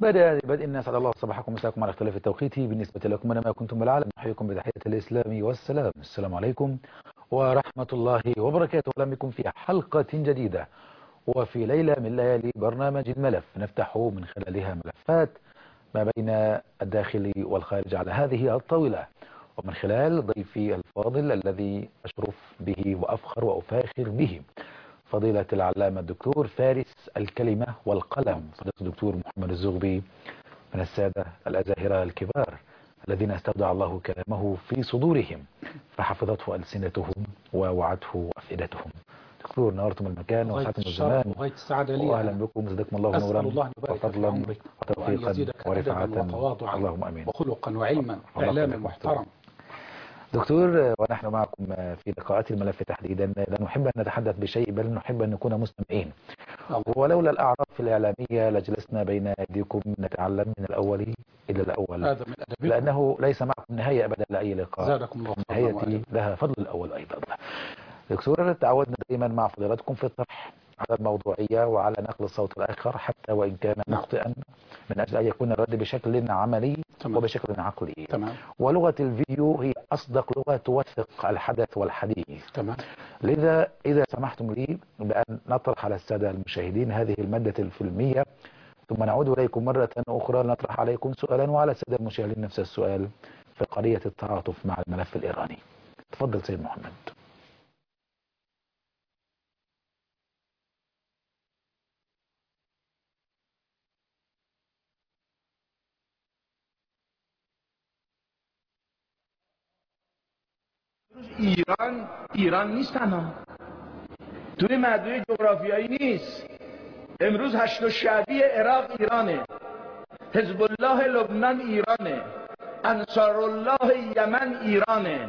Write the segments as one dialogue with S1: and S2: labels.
S1: بدأ بدء الناس على الله صباحكم ومساكم على اختلاف التوقيت بالنسبة لكم أنا ما كنتم بالعالم نحييكم بتحية الإسلام والسلام السلام عليكم ورحمة الله وبركاته أهلا بكم في حلقة جديدة وفي ليلة من ليالي برنامج الملف نفتح من خلالها ملفات ما بين الداخل والخارج على هذه الطاولة ومن خلال ضيفي الفاضل الذي أشرف به وأفخر وأفاخر به فضيلة العلامة الدكتور فارس الكلمة والقلم فضيلة الدكتور محمد الزغبي من السادة الأزاهرة الكبار الذين استودع الله كلامه في صدورهم فحفظته ألسنتهم ووعته أفئدتهم دكتور نورتم المكان وسعتم الزمان
S2: وغاية السعادة لي
S1: وأهلا بكم زدكم الله
S2: أسأل
S1: نورا
S2: الله أن يبارك في
S1: وفضلا
S2: عمرك وأن
S1: وتوفيقا
S2: يزيدك أدبا
S1: ورفعة
S2: وتواضعا
S1: اللهم أمين
S2: وخلقا وعلما
S1: الله
S2: إعلاما
S1: يخليك.
S2: محترم
S1: دكتور ونحن معكم في لقاءات الملف تحديدا لا نحب أن نتحدث بشيء بل نحب أن نكون مستمعين ولولا الأعراف الإعلامية لجلسنا بين أيديكم نتعلم من الأول إلى الأول
S2: هذا من أدبكم
S1: لأنه ليس معكم نهاية أبدا لأي لقاء
S2: زادكم الله فضلا
S1: النهاية
S2: وأدبا
S1: لها فضل الأول أيضا دكتور تعودنا دائما مع فضيلتكم في الطرح على الموضوعية وعلى نقل الصوت الآخر حتى وإن كان
S2: نعم.
S1: مخطئا من أجل أن يكون الرد بشكل عملي
S2: تمام.
S1: وبشكل عقلي
S2: تمام
S1: ولغة الفيديو هي أصدق لغة توثق الحدث والحديث
S2: تمام
S1: لذا إذا سمحتم لي بأن نطرح على السادة المشاهدين هذه المادة الفيلمية ثم نعود إليكم مرة أخرى نطرح عليكم سؤالا وعلى السادة المشاهدين نفس السؤال في قضية التعاطف مع الملف الإيراني تفضل سيد محمد
S3: ایران ایران نیست تنها توی مدوی جغرافیایی نیست امروز هشت و شعبی عراق ایرانه حزب الله لبنان ایرانه انصار الله یمن ایرانه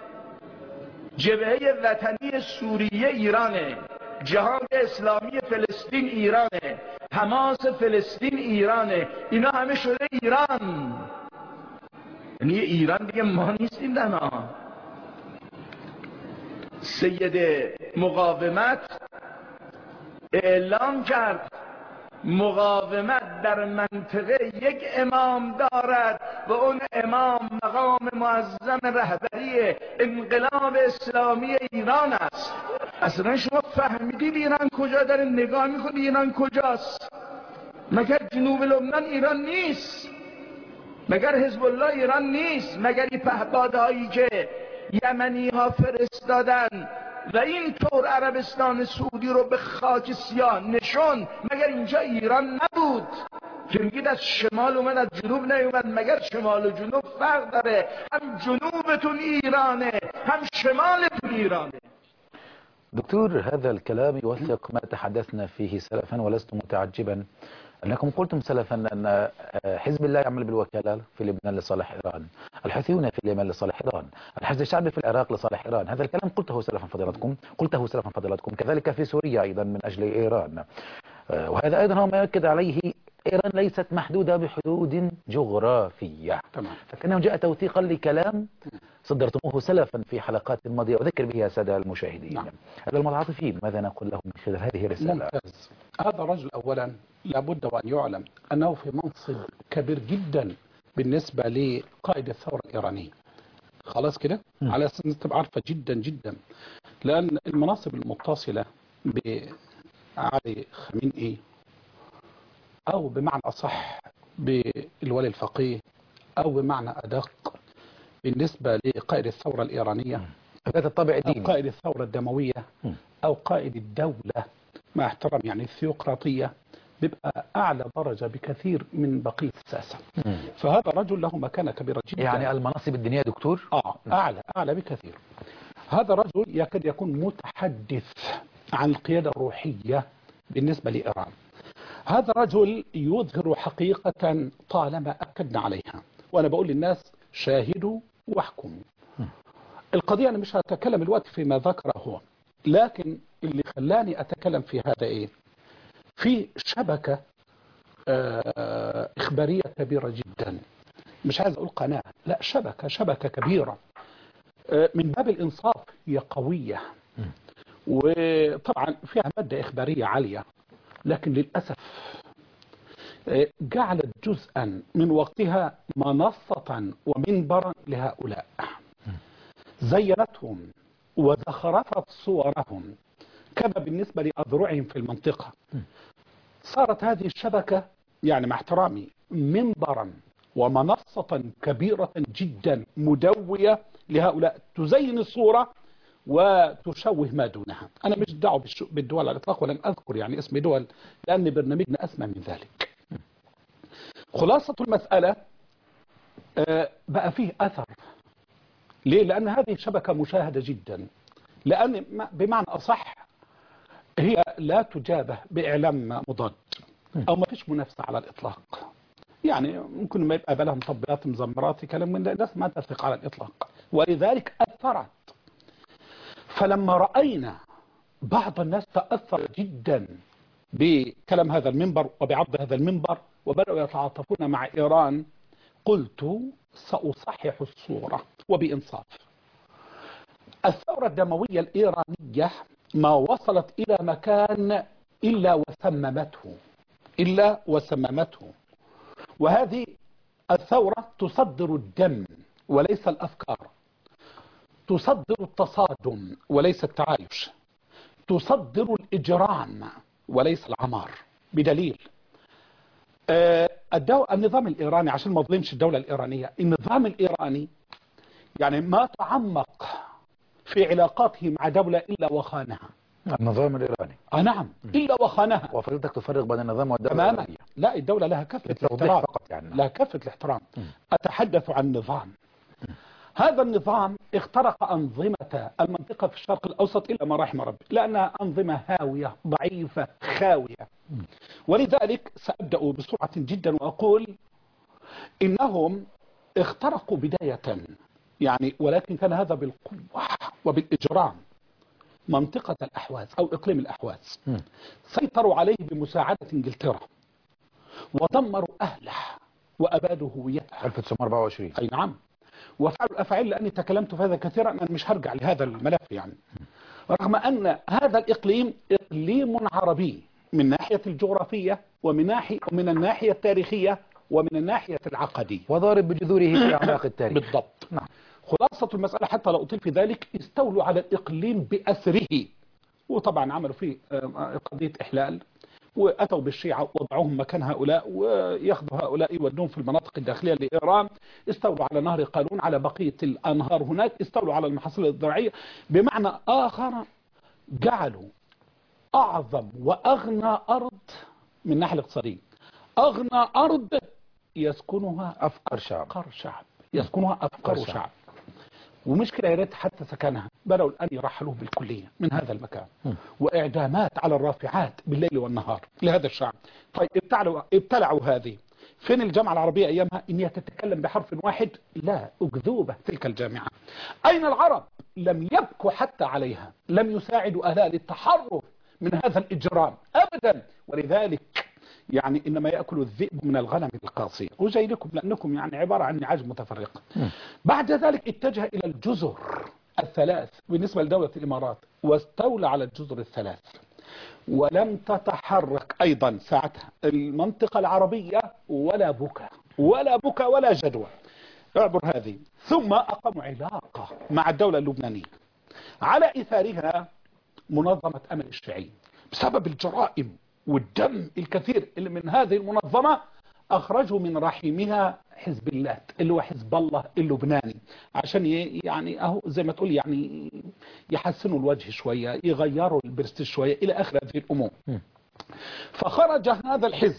S3: جبهه وطنی سوریه ایرانه جهاد اسلامی فلسطین ایرانه حماس فلسطین ایرانه اینا همه شده ایران یعنی ایران دیگه ما نیستیم تنها سید مقاومت اعلام کرد مقاومت در منطقه یک امام دارد و اون امام مقام معظم رهبری انقلاب اسلامی ایران است اصلا شما فهمیدید ایران کجا داره نگاه میکنید ایران کجاست مگر جنوب لبنان ایران نیست مگر حزب الله ایران نیست مگر این پهپادهایی که یمنی ها فرستادن و این طور عربستان سعودی رو به خاک سیاه نشون مگر اینجا ایران نبود که میگید از شمال اومد از جنوب نیومد مگر شمال و جنوب فرق داره هم جنوبتون ایرانه هم شمالتون ایرانه
S1: دكتور هذا الكلام يوثق ما تحدثنا فيه سلفا ولست متعجبا أنكم قلتم سلفا أن حزب الله يعمل بالوكالة في لبنان لصالح إيران الحوثيون في اليمن لصالح إيران الحشد الشعبي في العراق لصالح إيران هذا الكلام قلته سلفا فضيلتكم قلته سلفا فضيلتكم كذلك في سوريا أيضا من أجل إيران آه، وهذا أيضا هو ما يؤكد عليه إيران ليست محدودة بحدود جغرافية
S2: تمام
S1: فكأنه جاء توثيقا لكلام صدرتموه سلفا في حلقات ماضية أذكر به يا سادة المشاهدين
S2: نعم.
S1: هذا المتعاطفين ماذا نقول لهم من خلال هذه الرسالة
S2: ممتاز هذا الرجل أولا لابد وأن يعلم أنه في منصب كبير جدا بالنسبة لقائد الثورة الإيرانية خلاص كده
S1: مم.
S2: على أساس أن تبقى عارفة جدا جدا لأن المناصب المتصلة بعلي خامنئي أو بمعنى أصح بالولي الفقيه أو بمعنى أدق بالنسبة لقائد الثورة الإيرانية
S1: ذات الطابع
S2: أو
S1: الديني
S2: قائد الثورة الدموية
S1: مم.
S2: أو قائد الدولة مع احترام يعني الثيوقراطية بيبقى أعلى درجة بكثير من بقية الساسة
S1: مم.
S2: فهذا رجل له مكانة كبيرة جدا
S1: يعني المناصب الدينية دكتور
S2: آه أعلى أعلى بكثير هذا رجل يكاد يكون متحدث عن القيادة الروحية بالنسبة لإيران هذا رجل يظهر حقيقة طالما أكدنا عليها وأنا بقول للناس شاهدوا واحكموا القضية أنا مش هتكلم الوقت فيما ذكره هو لكن اللي خلاني أتكلم في هذا إيه في شبكة آه، إخبارية كبيرة جدا مش عايز أقول قناة لا شبكة شبكة كبيرة آه، من باب الإنصاف هي قوية وطبعا فيها مادة إخبارية عالية لكن للأسف آه، جعلت جزءا من وقتها منصة ومنبرا لهؤلاء زينتهم وزخرفت صورهم كما بالنسبة لأذرعهم في المنطقة صارت هذه الشبكة يعني مع احترامي منبرا ومنصة كبيرة جدا مدوية لهؤلاء تزين الصورة وتشوه ما دونها أنا مش دعوة بالش- بالدول على الإطلاق ولن أذكر يعني اسم دول لأن برنامجنا أسمى من ذلك خلاصة المسألة آه، بقى فيه أثر ليه؟ لأن هذه شبكة مشاهدة جدا لأن ما- بمعنى أصح هي لا تجابه بإعلام مضاد أو ما فيش منافسة على الإطلاق يعني ممكن ما يبقى بلها مطبلات مزمرات كلام من ده الناس ما تثق على الإطلاق ولذلك أثرت فلما رأينا بعض الناس تأثر جدا بكلام هذا المنبر وبعرض هذا المنبر وبدأوا يتعاطفون مع إيران قلت سأصحح الصورة وبإنصاف الثورة الدموية الإيرانية ما وصلت إلى مكان إلا وسممته إلا وسممته وهذه الثورة تصدر الدم وليس الأفكار تصدر التصادم وليس التعايش تصدر الإجرام وليس العمار بدليل آه، الدو... النظام الإيراني عشان ما اظلمش الدولة الإيرانية النظام الإيراني يعني ما تعمق في علاقاته مع دولة إلا وخانها
S1: النظام الإيراني
S2: آه نعم إلا وخانها
S1: وفضيلتك تفرق بين النظام والدولة
S2: تماما
S1: الإيرانية
S2: لا الدولة لها كافة
S1: للتوضيح
S2: الاحترام
S1: فقط يعني
S2: لا كافة الاحترام أتحدث عن نظام هذا النظام اخترق أنظمة المنطقة في الشرق الأوسط إلا ما رحم ربي لأنها أنظمة هاوية ضعيفة خاوية ولذلك سأبدأ بسرعة جدا وأقول إنهم اخترقوا بداية يعني ولكن كان هذا بالقوة وبالإجرام منطقة الأحواز أو إقليم الأحواز
S1: مم.
S2: سيطروا عليه بمساعدة إنجلترا ودمروا أهله وأبادوا هويته
S1: 1924
S2: أي نعم وفعلوا الأفعال لأني تكلمت في هذا كثيرا أنا مش هرجع لهذا الملف يعني رغم أن هذا الإقليم إقليم عربي من ناحية الجغرافية ومن ناحية ومن الناحية التاريخية ومن الناحية العقدية
S1: وضارب بجذوره في أعماق التاريخ
S2: بالضبط
S1: نعم
S2: خلاصة المسألة حتى لا أطيل في ذلك استولوا على الإقليم بأسره وطبعا عملوا فيه آه، قضية إحلال وأتوا بالشيعة وضعوهم مكان هؤلاء وياخذوا هؤلاء يودون في المناطق الداخلية لإيران استولوا على نهر قانون على بقية الأنهار هناك استولوا على المحاصيل الزراعية بمعنى آخر جعلوا أعظم وأغنى أرض من الناحية الاقتصادية أغنى أرض يسكنها
S1: أفكار شعب
S2: أفكار شعب يسكنها أفكار
S1: شعب.
S2: شعب ومشكلة يا ريت حتى سكنها بدأوا الآن يرحلوه بالكلية من هذا المكان وإعدامات على الرافعات بالليل والنهار لهذا الشعب طيب ابتلعوا, ابتلعوا هذه فين الجامعة العربية أيامها إن هي تتكلم بحرف واحد لا أكذوبة تلك الجامعة أين العرب لم يبكوا حتى عليها لم يساعدوا أهلها للتحرر من هذا الإجرام أبدا ولذلك يعني إنما يأكل الذئب من الغنم القاصية وجاي لكم لأنكم يعني عبارة عن نعاج متفرقة بعد ذلك اتجه إلى الجزر الثلاث بالنسبة لدولة الإمارات واستولى على الجزر الثلاث ولم تتحرك أيضا ساعتها المنطقة العربية ولا بكى ولا بكى ولا جدوى اعبر هذه ثم أقاموا علاقة مع الدولة اللبنانية على إثارها منظمة أمل الشيعي بسبب الجرائم والدم الكثير اللي من هذه المنظمة أخرجوا من رحمها حزب الله اللي هو حزب الله اللبناني عشان ي- يعني أهو زي ما تقول يعني يحسنوا الوجه شوية يغيروا البرستيج شوية إلى آخر هذه الأمور فخرج هذا الحزب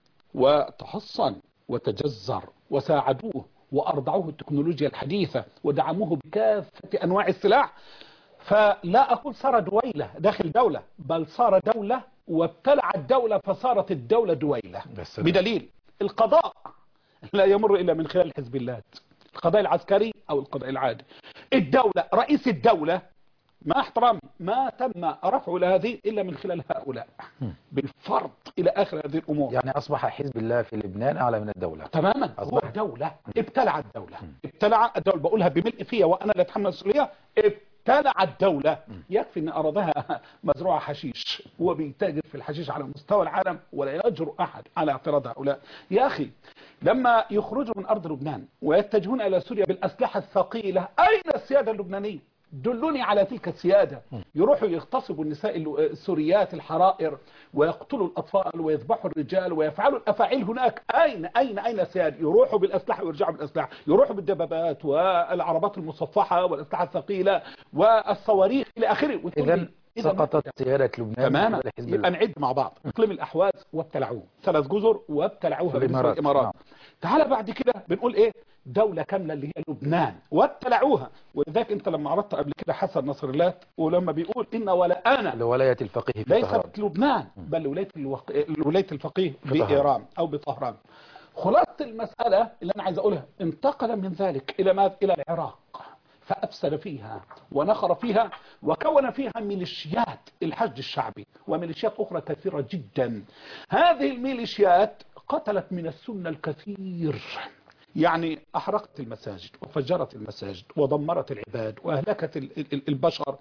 S2: وتحصن وتجزر وساعدوه وأرضعوه التكنولوجيا الحديثة ودعموه بكافة أنواع السلاح فلا أقول صار دويلة داخل دولة بل صار دولة وابتلع الدولة فصارت الدولة دويلة
S1: بس-
S2: بدليل القضاء لا يمر إلا من خلال حزب الله القضاء العسكري أو القضاء العادي الدولة رئيس الدولة ما احترام ما تم رفعه لهذه إلا من خلال هؤلاء بالفرض إلى آخر هذه الأمور
S1: يعني أصبح حزب الله في لبنان أعلى من الدولة
S2: تماما هو
S1: أصبح.
S2: دولة ابتلع الدولة ابتلع الدولة بقولها بملء فيها وأنا لا أتحمل المسؤولية ابتلع الدولة يكفي ان اراضيها مزروعة حشيش وبيتاجر في الحشيش على مستوى العالم ولا يجرؤ احد على اعتراض هؤلاء يا اخي لما يخرجوا من ارض لبنان ويتجهون الى سوريا بالاسلحة الثقيلة اين السيادة اللبنانية دلوني على تلك السيادة يروحوا يغتصبوا النساء الل- السوريات الحرائر ويقتلوا الأطفال ويذبحوا الرجال ويفعلوا الأفاعيل هناك أين أين أين السيادة يروحوا بالأسلحة ويرجعوا بالأسلحة يروحوا بالدبابات والعربات المصفحة والأسلحة الثقيلة والصواريخ إلى آخره وتقول
S1: إذا
S2: لي إذا
S1: سقطت سيادة لبنان
S2: تماما
S1: قبل حزب
S2: يبقى
S1: الله
S2: نعد مع بعض اقليم الاحواز وابتلعوه ثلاث جزر وابتلعوها
S1: في
S2: بالنسبه
S1: الإمارات.
S2: للامارات
S1: نعم.
S2: تعال بعد كده بنقول ايه دوله كامله اللي هي لبنان وابتلعوها ولذلك انت لما عرضت قبل كده حسن نصر الله ولما بيقول ان ولا انا
S1: لولاية الفقيه في طهران
S2: ليست لبنان بل ولايه الوق... ولايه الفقيه
S1: في طهران.
S2: بايران او بطهران خلاصه المساله اللي انا عايز اقولها انتقل من ذلك الى ماذا الى العراق فافسد فيها ونخر فيها وكون فيها ميليشيات الحشد الشعبي وميليشيات اخرى كثيره جدا هذه الميليشيات قتلت من السنه الكثير يعني أحرقت المساجد وفجرت المساجد ودمرت العباد وأهلكت ال- ال- البشر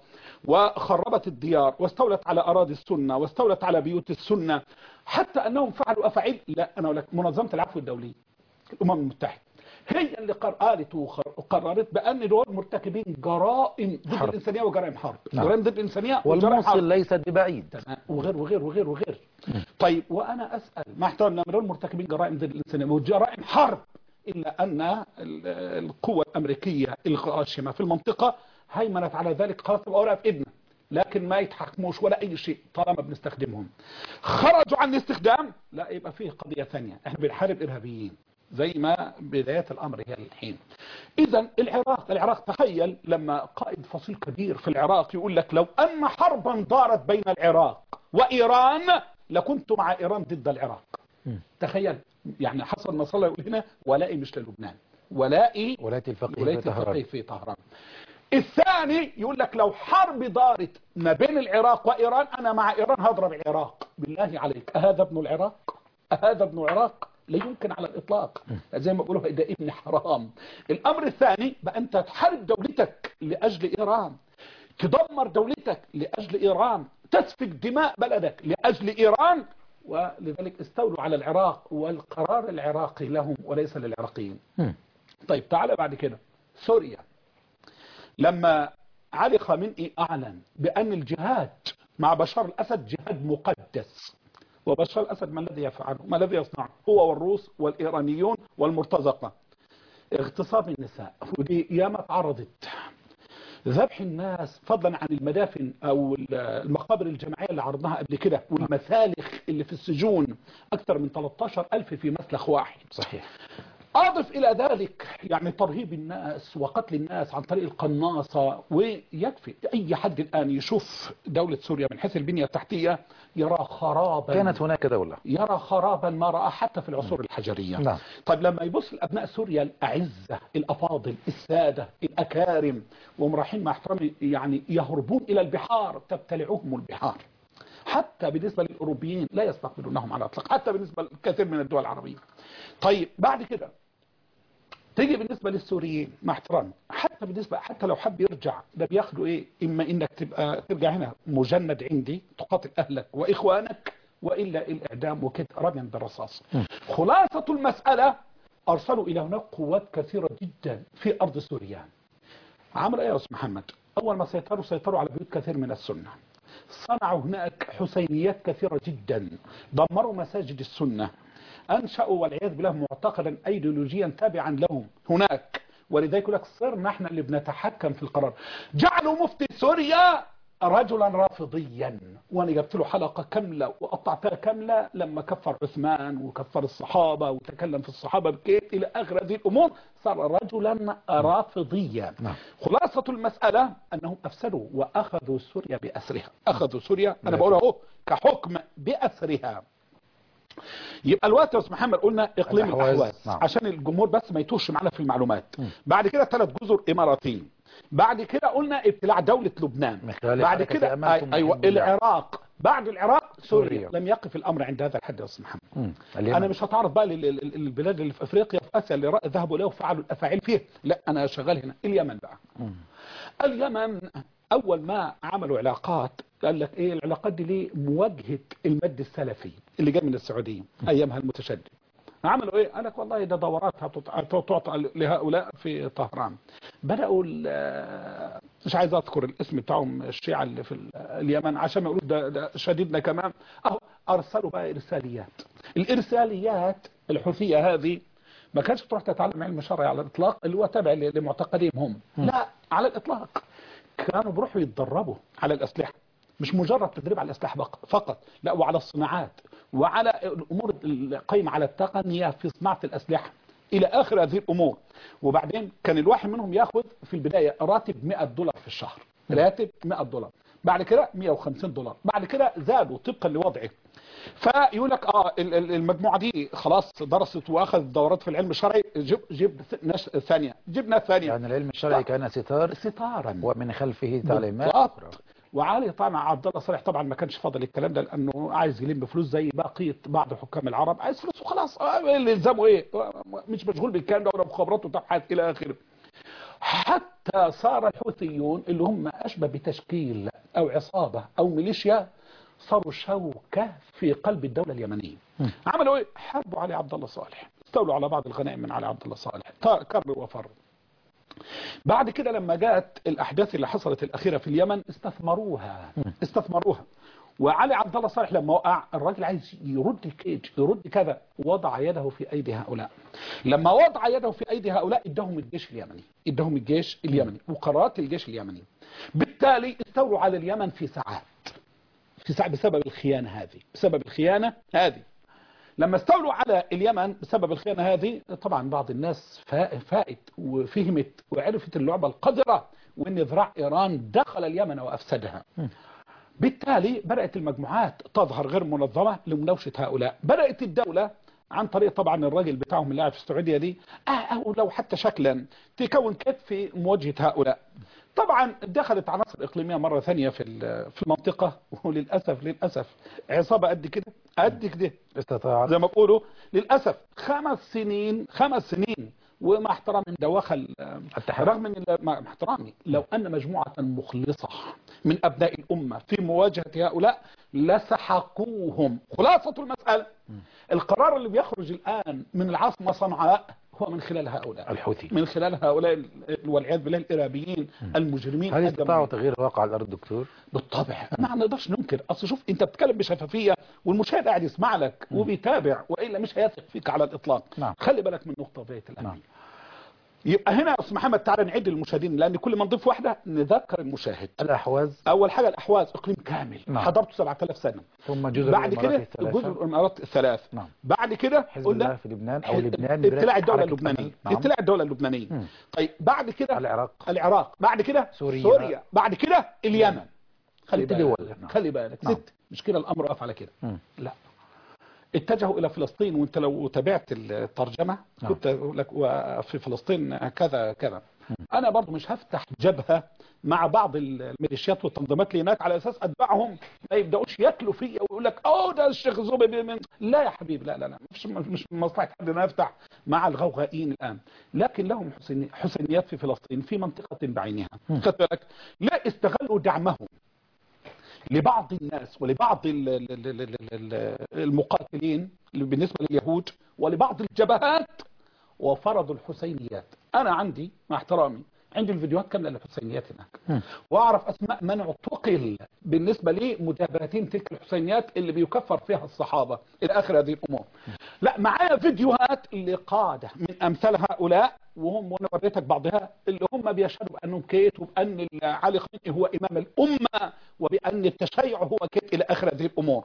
S2: وخربت الديار واستولت على أراضي السنة واستولت على بيوت السنة حتى أنهم فعلوا أفعيل لا أنا أقول لك منظمة العفو الدولية الأمم المتحدة هي اللي قر- قالت وخر- وقررت بأن دول مرتكبين جرائم ضد
S1: حرب.
S2: الإنسانية وجرائم حرب
S1: نعم.
S2: جرائم ضد الإنسانية وجرائم حرب
S1: والموصل ليست ببعيد
S2: تمام وغير وغير وغير وغير طيب وانا اسال مع احترامنا من دول مرتكبين جرائم ضد الانسانيه وجرائم حرب الا ان ال- القوه الامريكيه الغاشمه في المنطقه هيمنت على ذلك خلاص تبقى ورقه في ايدنا لكن ما يتحكموش ولا اي شيء طالما بنستخدمهم خرجوا عن الاستخدام لا يبقى فيه قضيه ثانيه احنا بنحارب ارهابيين زي ما بدايات الامر هي الحين اذا العراق العراق تخيل لما قائد فصيل كبير في العراق يقول لك لو ان حربا دارت بين العراق وايران لكنت مع ايران ضد العراق تخيل يعني حسن نصر الله يقول هنا ولائي مش للبنان ولائي
S1: ولاية الفقيه
S2: ولايه
S1: في طهران
S2: الفقيه في طهران الثاني يقول لك لو حرب دارت ما بين العراق وايران انا مع ايران هضرب العراق بالله عليك اهذا ابن العراق اهذا ابن العراق لا يمكن على الاطلاق زي ما بيقولوا ده ابن حرام الامر الثاني بقى انت تحارب دولتك لاجل ايران تدمر دولتك لاجل ايران تسفك دماء بلدك لاجل ايران ولذلك استولوا على العراق والقرار العراقي لهم وليس للعراقيين
S1: مم.
S2: طيب تعالى بعد كده سوريا لما علي خامنئي أعلن بأن الجهاد مع بشار الأسد جهاد مقدس وبشار الأسد ما الذي يفعله ما الذي يصنعه هو والروس والإيرانيون والمرتزقة اغتصاب النساء ودي ياما تعرضت ذبح الناس فضلا عن المدافن او المقابر الجماعيه اللي عرضناها قبل كده والمسالخ اللي في السجون اكثر من 13 الف في مسلخ واحد
S1: صحيح
S2: أضف إلى ذلك يعني ترهيب الناس وقتل الناس عن طريق القناصة ويكفي أي حد الآن يشوف دولة سوريا من حيث البنية التحتية يرى خرابا
S1: كانت هناك دولة
S2: يرى خرابا ما رأى حتى في العصور الحجرية
S1: نعم.
S2: طيب لما يبص لأبناء سوريا الأعزة الأفاضل السادة الأكارم وهم رايحين مع احترامي يعني يهربون إلى البحار تبتلعهم البحار حتى بالنسبة للأوروبيين لا يستقبلونهم على الإطلاق حتى بالنسبة لكثير من الدول العربية طيب بعد كده تيجي بالنسبة للسوريين مع احترامي حتى بالنسبة حتى لو حب يرجع ده بياخدوا ايه اما انك تبقى ترجع هنا مجند عندي تقاتل اهلك واخوانك والا الاعدام وكده رميا بالرصاص خلاصة المسألة ارسلوا الى هناك قوات كثيرة جدا في ارض سوريا عملوا ايه يا استاذ محمد اول ما سيطروا سيطروا على بيوت كثير من السنة صنعوا هناك حسينيات كثيرة جدا دمروا مساجد السنة أنشأوا والعياذ بالله معتقدا أيديولوجيا تابعا لهم هناك ولذلك يقول لك صرنا احنا اللي بنتحكم في القرار جعلوا مفتي سوريا رجلا رافضيا وانا جبت له حلقه كامله وقطعتها كامله لما كفر عثمان وكفر الصحابه وتكلم في الصحابه بكيف الى اخر هذه الامور صار رجلا رافضيا
S1: نعم.
S2: خلاصه المساله انهم افسدوا واخذوا سوريا باسرها اخذوا سوريا انا
S1: نعم.
S2: بقول اهو كحكم باسرها يبقى الوقت يا استاذ محمد قلنا اقليم
S1: الأحواز،
S2: الاحواز
S1: نعم.
S2: عشان الجمهور بس ما يتوهش معانا في المعلومات بعد كده ثلاث جزر اماراتيين بعد كده قلنا ابتلاع دولة لبنان
S1: من خلال
S2: بعد
S1: حركة
S2: كده
S1: أمل ثم
S2: أي- ايوه
S1: حزب الله.
S2: العراق بعد العراق سوريا,
S1: سوريا.
S2: لم يقف الامر عند هذا الحد يا استاذ محمد
S1: مم. اليمن.
S2: انا مش هتعرض بقى لل- لل- للبلاد اللي في افريقيا في اسيا اللي رأ- ذهبوا له وفعلوا الافاعيل فيها لا انا شغال هنا اليمن بقى اليمن اول ما عملوا علاقات قال لك ايه العلاقات دي ليه مواجهه المد السلفي اللي جاي من السعوديه ايامها المتشدد عملوا ايه قال لك والله ده دورات هتط- تعطى لهؤلاء في طهران بداوا ال- مش عايز اذكر الاسم بتاعهم الشيعة اللي في ال- اليمن عشان ما يقولوش ده, ده شديدنا كمان اهو ارسلوا بقى ارساليات الارساليات الحوثيه هذه ما كانش تروح تتعلم علم شرعي على الاطلاق اللي هو تابع ل- لمعتقدهم هم لا على الاطلاق كانوا بيروحوا يتدربوا على الاسلحه مش مجرد تدريب على الاسلحه بق- فقط لا وعلى الصناعات وعلى الامور القائمه على التقنيه في صناعه الاسلحه الى اخر هذه الامور وبعدين كان الواحد منهم ياخذ في البدايه راتب 100 دولار في الشهر راتب 100 دولار بعد كده 150 دولار بعد كده زادوا طبقا لوضعه فيقول لك اه ال- ال- المجموعه دي خلاص درست واخذت دورات في العلم الشرعي جيب جيب ناس ثانيه جبنا ثانيه
S1: يعني العلم الشرعي كان ستار
S2: ستارا
S1: ومن خلفه تعليمات
S2: بالضبط.
S1: أخرى.
S2: وعلي طبعا عبد الله صالح طبعا ما كانش فاضل الكلام ده لانه عايز يلم فلوس زي بقيه بعض حكام العرب عايز فلوس وخلاص آه، اللي يلزمه ايه مش مشغول بالكلام ده ولا مخابرات وتبحث الى اخره حتى صار الحوثيون اللي هم اشبه بتشكيل او عصابه او ميليشيا صاروا شوكه في قلب الدوله اليمنيه عملوا ايه حاربوا علي عبد الله صالح استولوا على بعض الغنائم من علي عبد الله صالح طار- كر وفر بعد كده لما جاءت الاحداث اللي حصلت الاخيره في اليمن استثمروها استثمروها وعلي عبد الله صالح لما وقع الراجل عايز يرد الكيج يرد كذا وضع يده في ايدي هؤلاء لما وضع يده في ايدي هؤلاء ادهم الجيش اليمني ادهم الجيش اليمني وقرارات الجيش اليمني بالتالي استولوا على اليمن في ساعات في ساعة بسبب الخيانة هذه بسبب الخيانة هذه لما استولوا على اليمن بسبب الخيانة هذه طبعا بعض الناس فا- فائت وفهمت وعرفت اللعبة القذرة وان ذراع ايران دخل اليمن وافسدها بالتالي بدأت المجموعات تظهر غير منظمة لمناوشة هؤلاء بدأت الدولة عن طريق طبعا الراجل بتاعهم اللي قاعد في السعودية دي آه، أو لو حتى شكلا تكون كتف في مواجهة هؤلاء طبعا دخلت عناصر إقليمية مرة ثانية في ال- في المنطقة وللأسف للأسف عصابة قد كده قد كده
S1: استطاعت
S2: زي ما بيقولوا للأسف خمس سنين خمس سنين ومع احترامي دواخل
S1: التحرك.
S2: رغم ان مع احترامي لو ان مجموعة مخلصة من ابناء الامة في مواجهة هؤلاء لسحقوهم خلاصة المسألة القرار اللي بيخرج الان من العاصمة صنعاء هو من خلال هؤلاء
S1: الحوثي
S2: من خلال هؤلاء ال- والعياذ بالله الارهابيين المجرمين
S1: هل
S2: الدمويين.
S1: استطاعوا تغيير الواقع على الارض دكتور؟
S2: بالطبع ما نقدرش ننكر اصل شوف انت بتتكلم بشفافيه والمشاهد قاعد يسمع لك وبيتابع والا مش هيثق فيك على الاطلاق
S1: نعم.
S2: خلي بالك من نقطه بيت الامن
S1: نعم.
S2: يبقى هنا يا استاذ محمد تعالى نعد للمشاهدين لان كل ما نضيف واحده نذكر المشاهد
S1: الاحواز
S2: اول حاجه الاحواز اقليم كامل
S1: نعم.
S2: حضرته 7000 سنه
S1: ثم جزر
S2: بعد
S1: الإمارات
S2: كده
S1: الثلاثة.
S2: جزر الامارات الثلاث
S1: نعم.
S2: بعد كده
S1: حزب الله
S2: قلنا
S1: في لبنان او
S2: حز-
S1: لبنان
S2: ابتلاع الدوله
S1: حركة
S2: اللبنانيه
S1: أمل. نعم.
S2: ابتلاع الدوله اللبنانيه
S1: مم.
S2: طيب بعد كده
S1: العراق
S2: العراق بعد كده
S1: سوريا.
S2: سوريا بعد كده اليمن خلي
S1: ست
S2: بالك
S1: دول. نعم.
S2: خلي بالك
S1: نعم.
S2: ست مش كده الامر واقف على كده
S1: مم.
S2: لا اتجهوا الى فلسطين وانت لو تابعت الترجمه
S1: نعم.
S2: كنت اقول لك وفي فلسطين كذا كذا انا برضو مش هفتح جبهه مع بعض الميليشيات والتنظيمات اللي هناك على اساس اتباعهم ما يبداوش ياكلوا فيا ويقول لك اوه ده الشيخ زوبي من لا يا حبيبي لا لا لا مش مش من مصلحه حد ان افتح مع الغوغائيين الان لكن لهم حسيني- حسينيات في فلسطين في منطقه بعينها خدت بالك لا استغلوا دعمهم لبعض الناس ولبعض ال- ال- ال- ال- ال- ال- المقاتلين اللي بالنسبة لليهود ولبعض الجبهات وفرضوا الحسينيات أنا عندي مع احترامي عندي الفيديوهات كاملة للحسينيات هناك وأعرف أسماء من اعتقل بالنسبة لمجابهتين تلك الحسينيات اللي بيكفر فيها الصحابة إلى آخر هذه الأمور لا معايا فيديوهات لقادة من أمثال هؤلاء وهم وانا وريتك بعضها اللي هم بيشهدوا بانهم كيت وبان علي خميني هو امام الامه وبان التشيع هو كيت الى اخر هذه الامور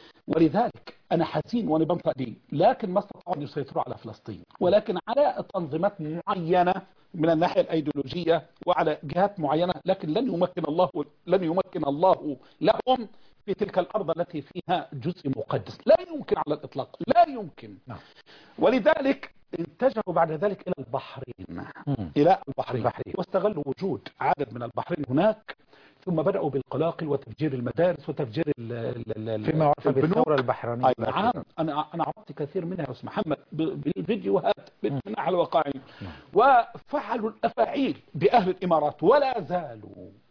S2: ولذلك انا حزين وانا بنطق دي لكن ما استطاعوا ان يسيطروا على فلسطين ولكن على تنظيمات معينه من الناحيه الايديولوجيه وعلى جهات معينه لكن لن يمكن الله لن يمكن الله لهم في تلك الارض التي فيها جزء مقدس لا يمكن على الاطلاق لا يمكن
S1: نعم.
S2: ولذلك اتجهوا بعد ذلك الى البحرين
S1: مم.
S2: الى البحرين
S1: البحرين.
S2: واستغلوا وجود عدد من البحرين هناك ثم بدأوا بالقلاقل وتفجير المدارس وتفجير ال ال ال
S1: فيما يعرف
S2: البنوك.
S1: بالثوره البحرينيه
S2: أي نعم أنا أنا عرضت كثير منها يا أستاذ محمد ب- بالفيديوهات بالناحية الواقعية وفعلوا الأفاعيل بأهل الإمارات ولا زالوا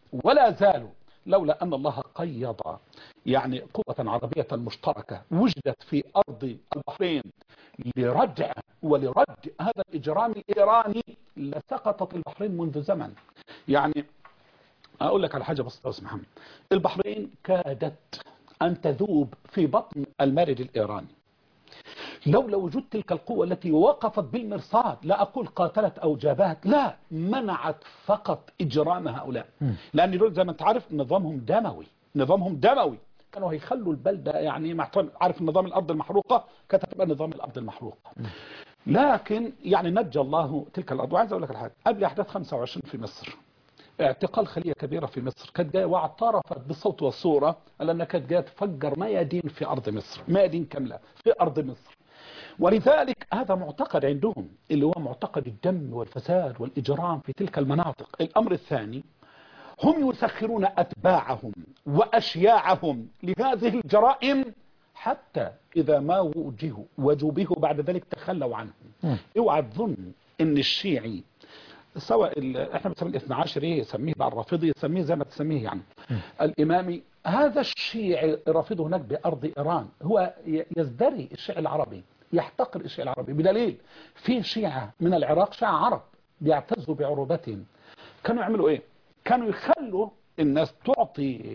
S2: ولا زالوا لولا أن الله قيض يعني قوة عربية مشتركة وجدت في أرض البحرين لردع ولرد هذا الإجرام الإيراني لسقطت البحرين منذ زمن يعني أقول لك على حاجة بسيطة بس محمد البحرين كادت أن تذوب في بطن المارد الإيراني لولا وجود تلك القوة التي وقفت بالمرصاد لا أقول قاتلت أو جابهت لا منعت فقط إجرام هؤلاء لأن دول زي ما أنت عارف نظامهم دموي نظامهم دموي كانوا هيخلوا البلدة يعني مع احترام- عارف نظام الأرض المحروقة كانت هتبقى نظام الأرض المحروقة لكن يعني نجى الله تلك الأرض وعايز أقول لك الحاجة قبل أحداث 25 في مصر اعتقال خلية كبيرة في مصر كانت جاية واعترفت بالصوت والصورة لأنها كانت جاية تفجر ميادين في أرض مصر ميادين كاملة في أرض مصر ولذلك هذا معتقد عندهم اللي هو معتقد الدم والفساد والإجرام في تلك المناطق الأمر الثاني هم يسخرون أتباعهم وأشياعهم لهذه الجرائم حتى إذا ما وجهوا وجوبه بعد ذلك تخلوا عنهم اوعى تظن ان الشيعي سواء ال- احنا بنسميه الاثنى عشري يسميه بقى الرافضي يسميه زي ما تسميه يعني الامامي هذا الشيعي الرافضي هناك بارض ايران هو ي- يزدري الشيعي العربي يحتقر الشيعي العربي بدليل في شيعة من العراق شيعة عرب بيعتزوا بعروبتهم كانوا يعملوا ايه كانوا يخلوا الناس تعطي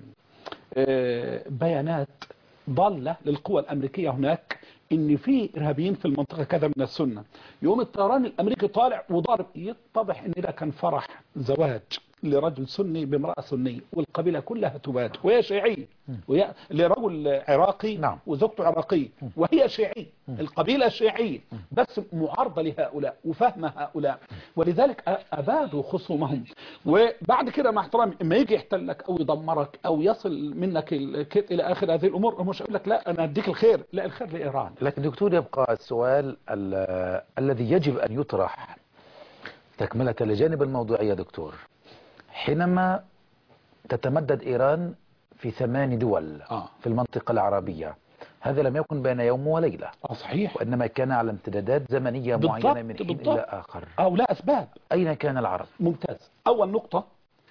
S2: آه، بيانات ضالة للقوى الأمريكية هناك إن في إرهابيين في المنطقة كذا من السنة يوم الطيران الأمريكي طالع وضارب يتضح إن ده كان فرح زواج لرجل سني بامرأة سنية والقبيلة كلها تبات وهي شيعية وهي لرجل عراقي
S1: نعم.
S2: وزوجته عراقية وهي شيعية القبيلة شيعية بس معارضة لهؤلاء وفهم هؤلاء ولذلك أ- أبادوا خصومهم وبعد كده مع احترامي اما يجي يحتلك أو يدمرك أو يصل منك الكيد إلى آخر هذه الأمور هو مش هيقول لك لا أنا أديك الخير لا الخير لإيران
S1: لكن دكتور يبقى السؤال ال- الذي يجب أن يطرح تكملة لجانب الموضوعية دكتور حينما تتمدد إيران في ثمان دول
S2: آه.
S1: في المنطقة العربية هذا لم يكن بين يوم وليلة
S2: آه صحيح
S1: وإنما كان على امتدادات زمنية
S2: بالضبط،
S1: معينة من حين
S2: بالضبط.
S1: إلى آخر
S2: أو لا أسباب
S1: أين كان العرب؟
S2: ممتاز أول نقطة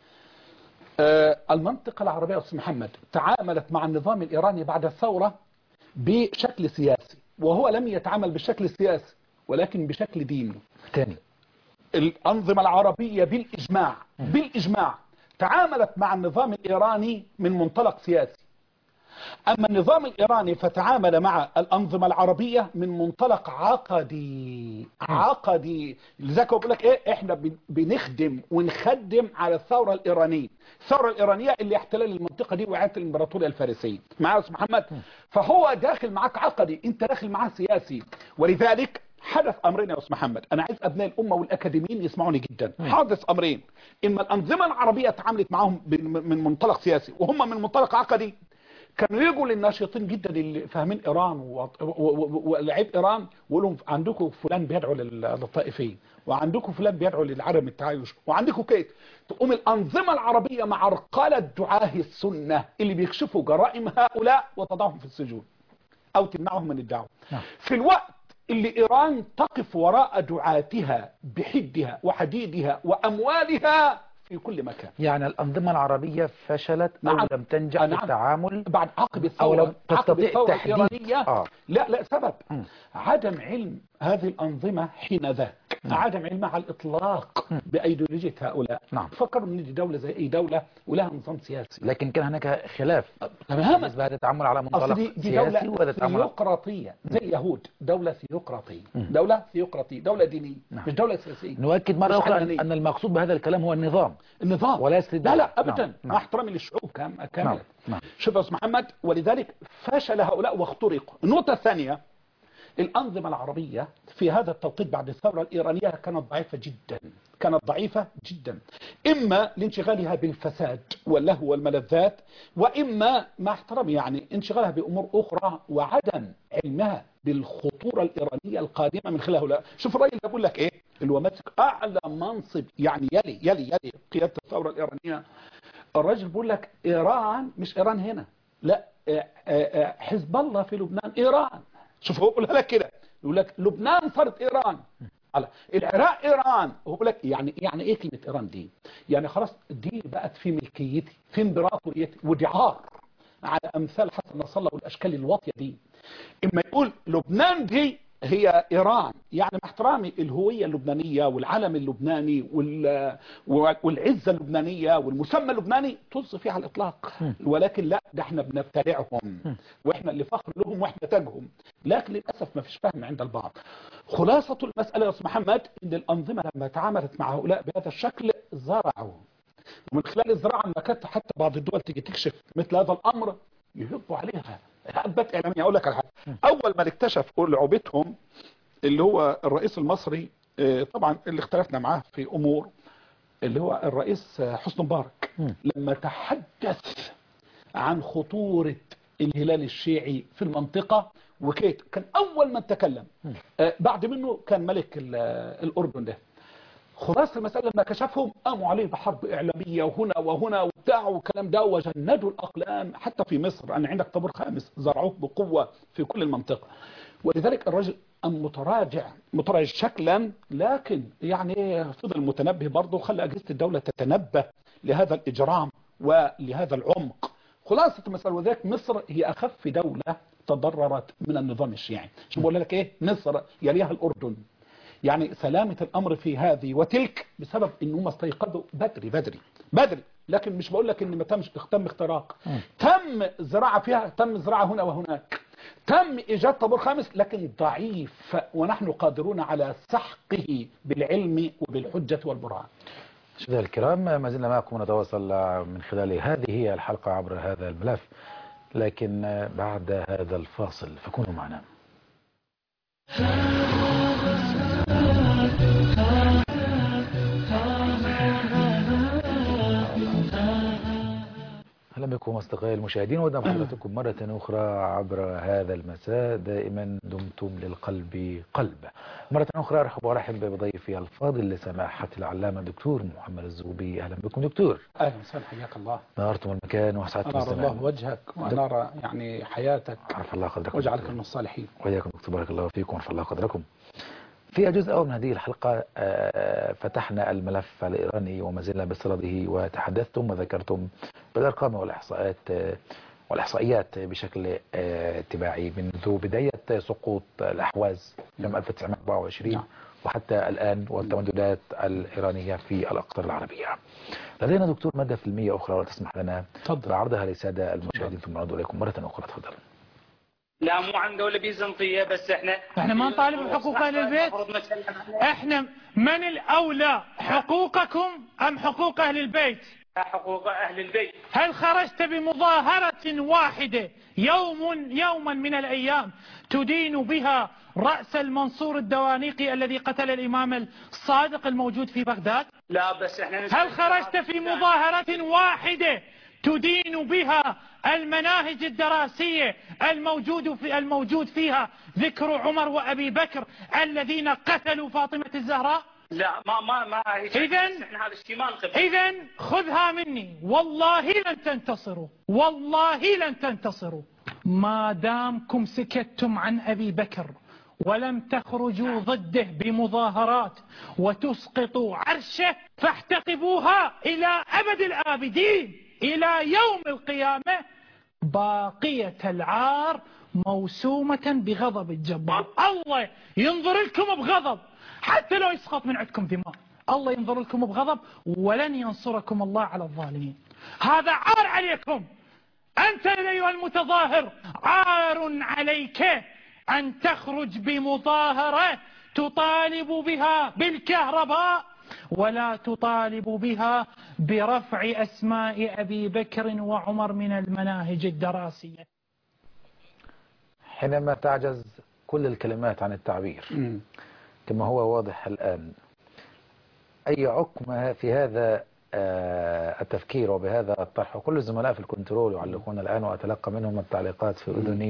S2: آه، المنطقة العربية يا أستاذ محمد تعاملت مع النظام الإيراني بعد الثورة بشكل سياسي وهو لم يتعامل بالشكل السياسي ولكن بشكل ديني
S1: ثاني
S2: الأنظمة العربية بالإجماع بالإجماع تعاملت مع النظام الإيراني من منطلق سياسي أما النظام الإيراني فتعامل مع الأنظمة العربية من منطلق عقدي عقدي لذلك بقول لك إيه إحنا بن- بنخدم ونخدم على الثورة الإيرانية الثورة الإيرانية اللي احتلال المنطقة دي وإعادة الإمبراطورية الفارسية معايا يا أستاذ محمد فهو داخل معاك عقدي أنت داخل معاه سياسي ولذلك حدث امرين يا استاذ محمد انا عايز ابناء الامه والاكاديميين يسمعوني جدا حدث امرين اما الانظمه العربيه تعاملت معهم بن- من منطلق سياسي وهم من منطلق عقدي كانوا يجوا للناشطين جدا اللي فاهمين ايران و- و- و- ولعيب ايران ويقول لهم عندكم فلان بيدعو لل- للطائفيه وعندكم فلان بيدعو للعدم التعايش وعندكم كده تقوم الانظمه العربيه مع عرقله دعاه السنه اللي بيكشفوا جرائم هؤلاء وتضعهم في السجون او تمنعهم من الدعوه
S1: نعم.
S2: في الوقت اللي ايران تقف وراء دعاتها بحدها وحديدها واموالها في كل مكان
S1: يعني الأنظمة العربية فشلت أو
S2: نعم.
S1: لم تنجح
S2: آه،
S1: في
S2: نعم.
S1: التعامل
S2: بعد عقب
S1: أو
S2: الثورة
S1: لو
S2: عقب
S1: تستطيع
S2: الثورة
S1: تحديد-
S2: الإيرانية
S1: آه.
S2: لا لا سبب
S1: مم.
S2: عدم علم هذه الأنظمة حين ذاك عدم علمها على الإطلاق بأيديولوجية هؤلاء
S1: نعم.
S2: فكروا ان دي دولة زي أي دولة ولها نظام سياسي
S1: لكن كان هناك خلاف
S2: تماما
S1: بالنسبة لهذا التعامل على
S2: أصل
S1: منطلق
S2: دي, دي
S1: سياسي
S2: دولة
S1: وهذا التعامل
S2: ثيوقراطية زي اليهود دولة ثيوقراطية دولة ثيوقراطية دولة دينية
S1: نعم.
S2: مش دولة سياسية
S1: نؤكد مرة
S2: مش
S1: أخرى
S2: علنية.
S1: أن- أن المقصود بهذا الكلام هو النظام
S2: النظام
S1: ولا يسرد
S2: لا لا
S1: نعم،
S2: ابدا
S1: نعم.
S2: مع احترامي للشعوب كام-
S1: نعم
S2: كامله
S1: نعم
S2: شوف يا استاذ محمد ولذلك فشل هؤلاء واخترقوا النقطه الثانيه الانظمه العربيه في هذا التوقيت بعد الثوره الايرانيه كانت ضعيفه جدا كانت ضعيفه جدا اما لانشغالها بالفساد واللهو والملذات واما مع احترامي يعني انشغالها بامور اخرى وعدم علمها بالخطوره الايرانيه القادمه من خلال هؤلاء شوف الراجل ده بيقول لك ايه اللي هو ماسك اعلى منصب يعني يلي يلي يلي قياده الثوره الايرانيه الراجل بيقول لك ايران مش ايران هنا لا آه، آه، آه، حزب الله في لبنان ايران شوف هو بيقولها لك كده يقول لك لبنان صارت ايران على العراق ايران هو بيقول لك يعني يعني ايه كلمه ايران دي يعني خلاص دي بقت في ملكيتي في امبراطوريتي ودي عار على امثال حسن نصر الله والاشكال الواطيه دي اما يقول لبنان دي هي ايران يعني مع احترامي الهويه اللبنانيه والعلم اللبناني وال- والعزه اللبنانيه والمسمى اللبناني طز فيه على الاطلاق ولكن لا ده احنا بنبتلعهم واحنا اللي فخر لهم واحنا تاجهم لكن للاسف ما فيش فهم عند البعض خلاصه المساله يا استاذ محمد ان الانظمه لما تعاملت مع هؤلاء بهذا الشكل زرعوا ومن خلال الزراعه ما كانت حتى بعض الدول تيجي تكشف مثل هذا الامر يهبوا عليها هبات اعلاميه اقول لك على حاجه اول ما اكتشف لعبتهم اللي هو الرئيس المصري آه، طبعا اللي اختلفنا معاه في امور اللي هو الرئيس آه، حسني مبارك لما تحدث عن خطورة الهلال الشيعي في المنطقة وكيت كان أول من تكلم آه، بعد منه كان ملك ال- آه، الأردن ده خلاص المسألة لما كشفهم قاموا عليه بحرب إعلامية وهنا وهنا وبتاع والكلام ده وجندوا الأقلام حتى في مصر أن عندك طابور خامس زرعوه بقوة في كل المنطقة ولذلك الرجل أم متراجع متراجع شكلا لكن يعني فضل متنبه برضه خلى أجهزة الدولة تتنبه لهذا الإجرام ولهذا العمق خلاصة المسألة وذلك مصر هي أخف دولة تضررت من النظام الشيعي شو بقول لك إيه مصر يليها الأردن يعني سلامة الأمر في هذه وتلك بسبب إن هم استيقظوا بدري بدري بدري لكن مش بقول لك إن ما تمش تم اختراق تم زراعة فيها تم زراعة هنا وهناك تم إيجاد طابور خامس لكن ضعيف ونحن قادرون على سحقه بالعلم وبالحجة والبرهان
S1: مشاهدينا الكرام ما زلنا معكم نتواصل من خلال هذه هي الحلقة عبر هذا الملف لكن بعد هذا الفاصل فكونوا معنا اهلا بكم اصدقائي المشاهدين ودنا حضراتكم مرة اخرى عبر هذا المساء دائما دمتم للقلب قلب مرة اخرى ارحب وارحب بضيفي الفاضل لسماحة العلامة الدكتور محمد الزوبي اهلا بكم دكتور
S2: أهلا وسهلا حياك الله
S1: نورتم المكان واسعدتم
S2: أنار الله
S1: الزمان
S2: وجهك وأنار يعني حياتك
S1: عرف الله قدركم
S2: واجعلك من الصالحين
S1: وإياكم دكتور بارك الله فيكم ورفع الله قدركم في جزء أول من هذه الحلقة آه، فتحنا الملف الإيراني وما زلنا بصدده وتحدثتم وذكرتم بالأرقام والإحصاءات آه، والإحصائيات بشكل آه، تباعي منذ بداية سقوط الأحواز عام 1924
S2: نعم.
S1: وحتى الآن والتمددات الإيرانية في الأقطار العربية لدينا دكتور مادة فيلمية أخرى وتسمح لنا
S2: تفضل.
S1: بعرضها للسادة المشاهدين ثم نعود إليكم مرة أخرى تفضل
S4: لا مو عن دولة بيزنطية بس احنا
S5: احنا ما نطالب بحقوق اهل البيت
S4: المفروض نتكلم عنها.
S5: احنا من الاولى حقوقكم ام حقوق اهل البيت
S4: حقوق اهل البيت
S5: هل خرجت بمظاهرة واحدة يوم يوما من الايام تدين بها رأس المنصور الدوانيقي الذي قتل الامام الصادق الموجود في بغداد
S4: لا بس احنا
S5: هل خرجت في مظاهرة واحدة تدين بها المناهج الدراسية الموجود في الموجود فيها ذكر عمر وأبي بكر الذين قتلوا فاطمة الزهراء
S4: لا ما ما ما
S5: إذن-
S4: احنا هذا الشيء ما نقبل
S5: إذا خذها مني والله لن تنتصروا والله لن تنتصروا ما دامكم سكتتم عن أبي بكر ولم تخرجوا ضده بمظاهرات وتسقطوا عرشه فاحتقبوها إلى أبد الآبدين إلى يوم القيامة باقية العار موسومة بغضب الجبار الله ينظر لكم بغضب حتى لو يسقط من عندكم دماء الله ينظر لكم بغضب ولن ينصركم الله على الظالمين هذا عار عليكم أنت يا أيها المتظاهر عار عليك أن تخرج بمظاهرة تطالب بها بالكهرباء ولا تطالب بها برفع أسماء أبي بكر وعمر من المناهج الدراسية
S1: حينما تعجز كل الكلمات عن التعبير
S2: مم.
S1: كما هو واضح الآن أي عقم في هذا آه، التفكير وبهذا الطرح وكل الزملاء في الكنترول يعلقون الآن وأتلقى منهم التعليقات في أذني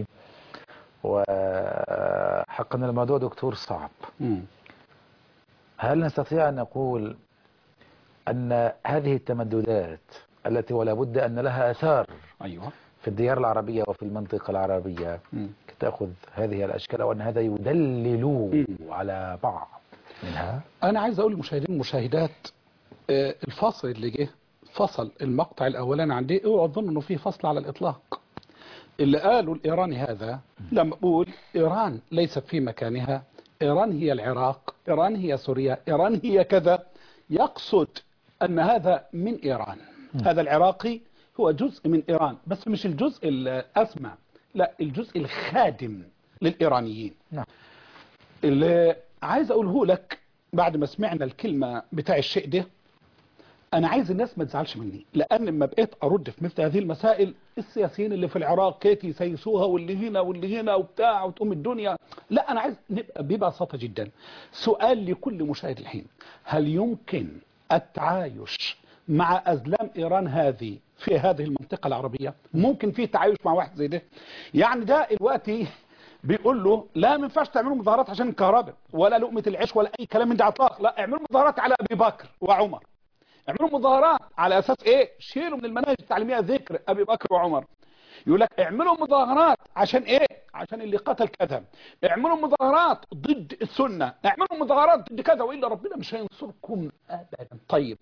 S1: وحقا الموضوع دكتور صعب
S2: مم.
S1: هل نستطيع أن نقول أن هذه التمددات التي ولا بد أن لها أثار
S2: أيوة
S1: في الديار العربية وفي المنطقة العربية
S2: مم.
S1: تأخذ هذه الأشكال وأن هذا يدلل
S2: مم.
S1: على بعض منها
S2: أنا عايز أقول للمشاهدين والمشاهدات آه، الفصل اللي جه فصل المقطع الأولاني عندي اوعوا تظنوا إنه في فصل على الإطلاق اللي قالوا الإيراني هذا لما أقول إيران ليست في مكانها إيران هي العراق إيران هي سوريا إيران هي كذا يقصد أن هذا من إيران هذا العراقي هو جزء من إيران بس مش الجزء الأسمى لا الجزء الخادم للإيرانيين
S1: نعم
S2: اللي عايز اقوله لك بعد ما سمعنا الكلمة بتاع الشيء ده انا عايز الناس ما تزعلش مني لان لما بقيت ارد في مثل هذه المسائل السياسيين اللي في العراق كيف يسيسوها واللي هنا واللي هنا وبتاع وتقوم الدنيا لا انا عايز نبقى ببساطة جدا سؤال لكل مشاهد الحين هل يمكن التعايش مع ازلام ايران هذه في هذه المنطقة العربية ممكن في تعايش مع واحد زي ده يعني ده دلوقتي بيقول له لا ما ينفعش تعملوا مظاهرات عشان الكهرباء ولا لقمة العيش ولا اي كلام من ده اطلاق لا اعملوا مظاهرات على ابي بكر وعمر اعملوا مظاهرات على اساس ايه شيلوا من المناهج التعليميه ذكر ابي بكر وعمر يقول لك اعملوا مظاهرات عشان ايه عشان اللي قتل كذا اعملوا مظاهرات ضد السنه اعملوا مظاهرات ضد كذا والا ربنا مش هينصركم ابدا طيب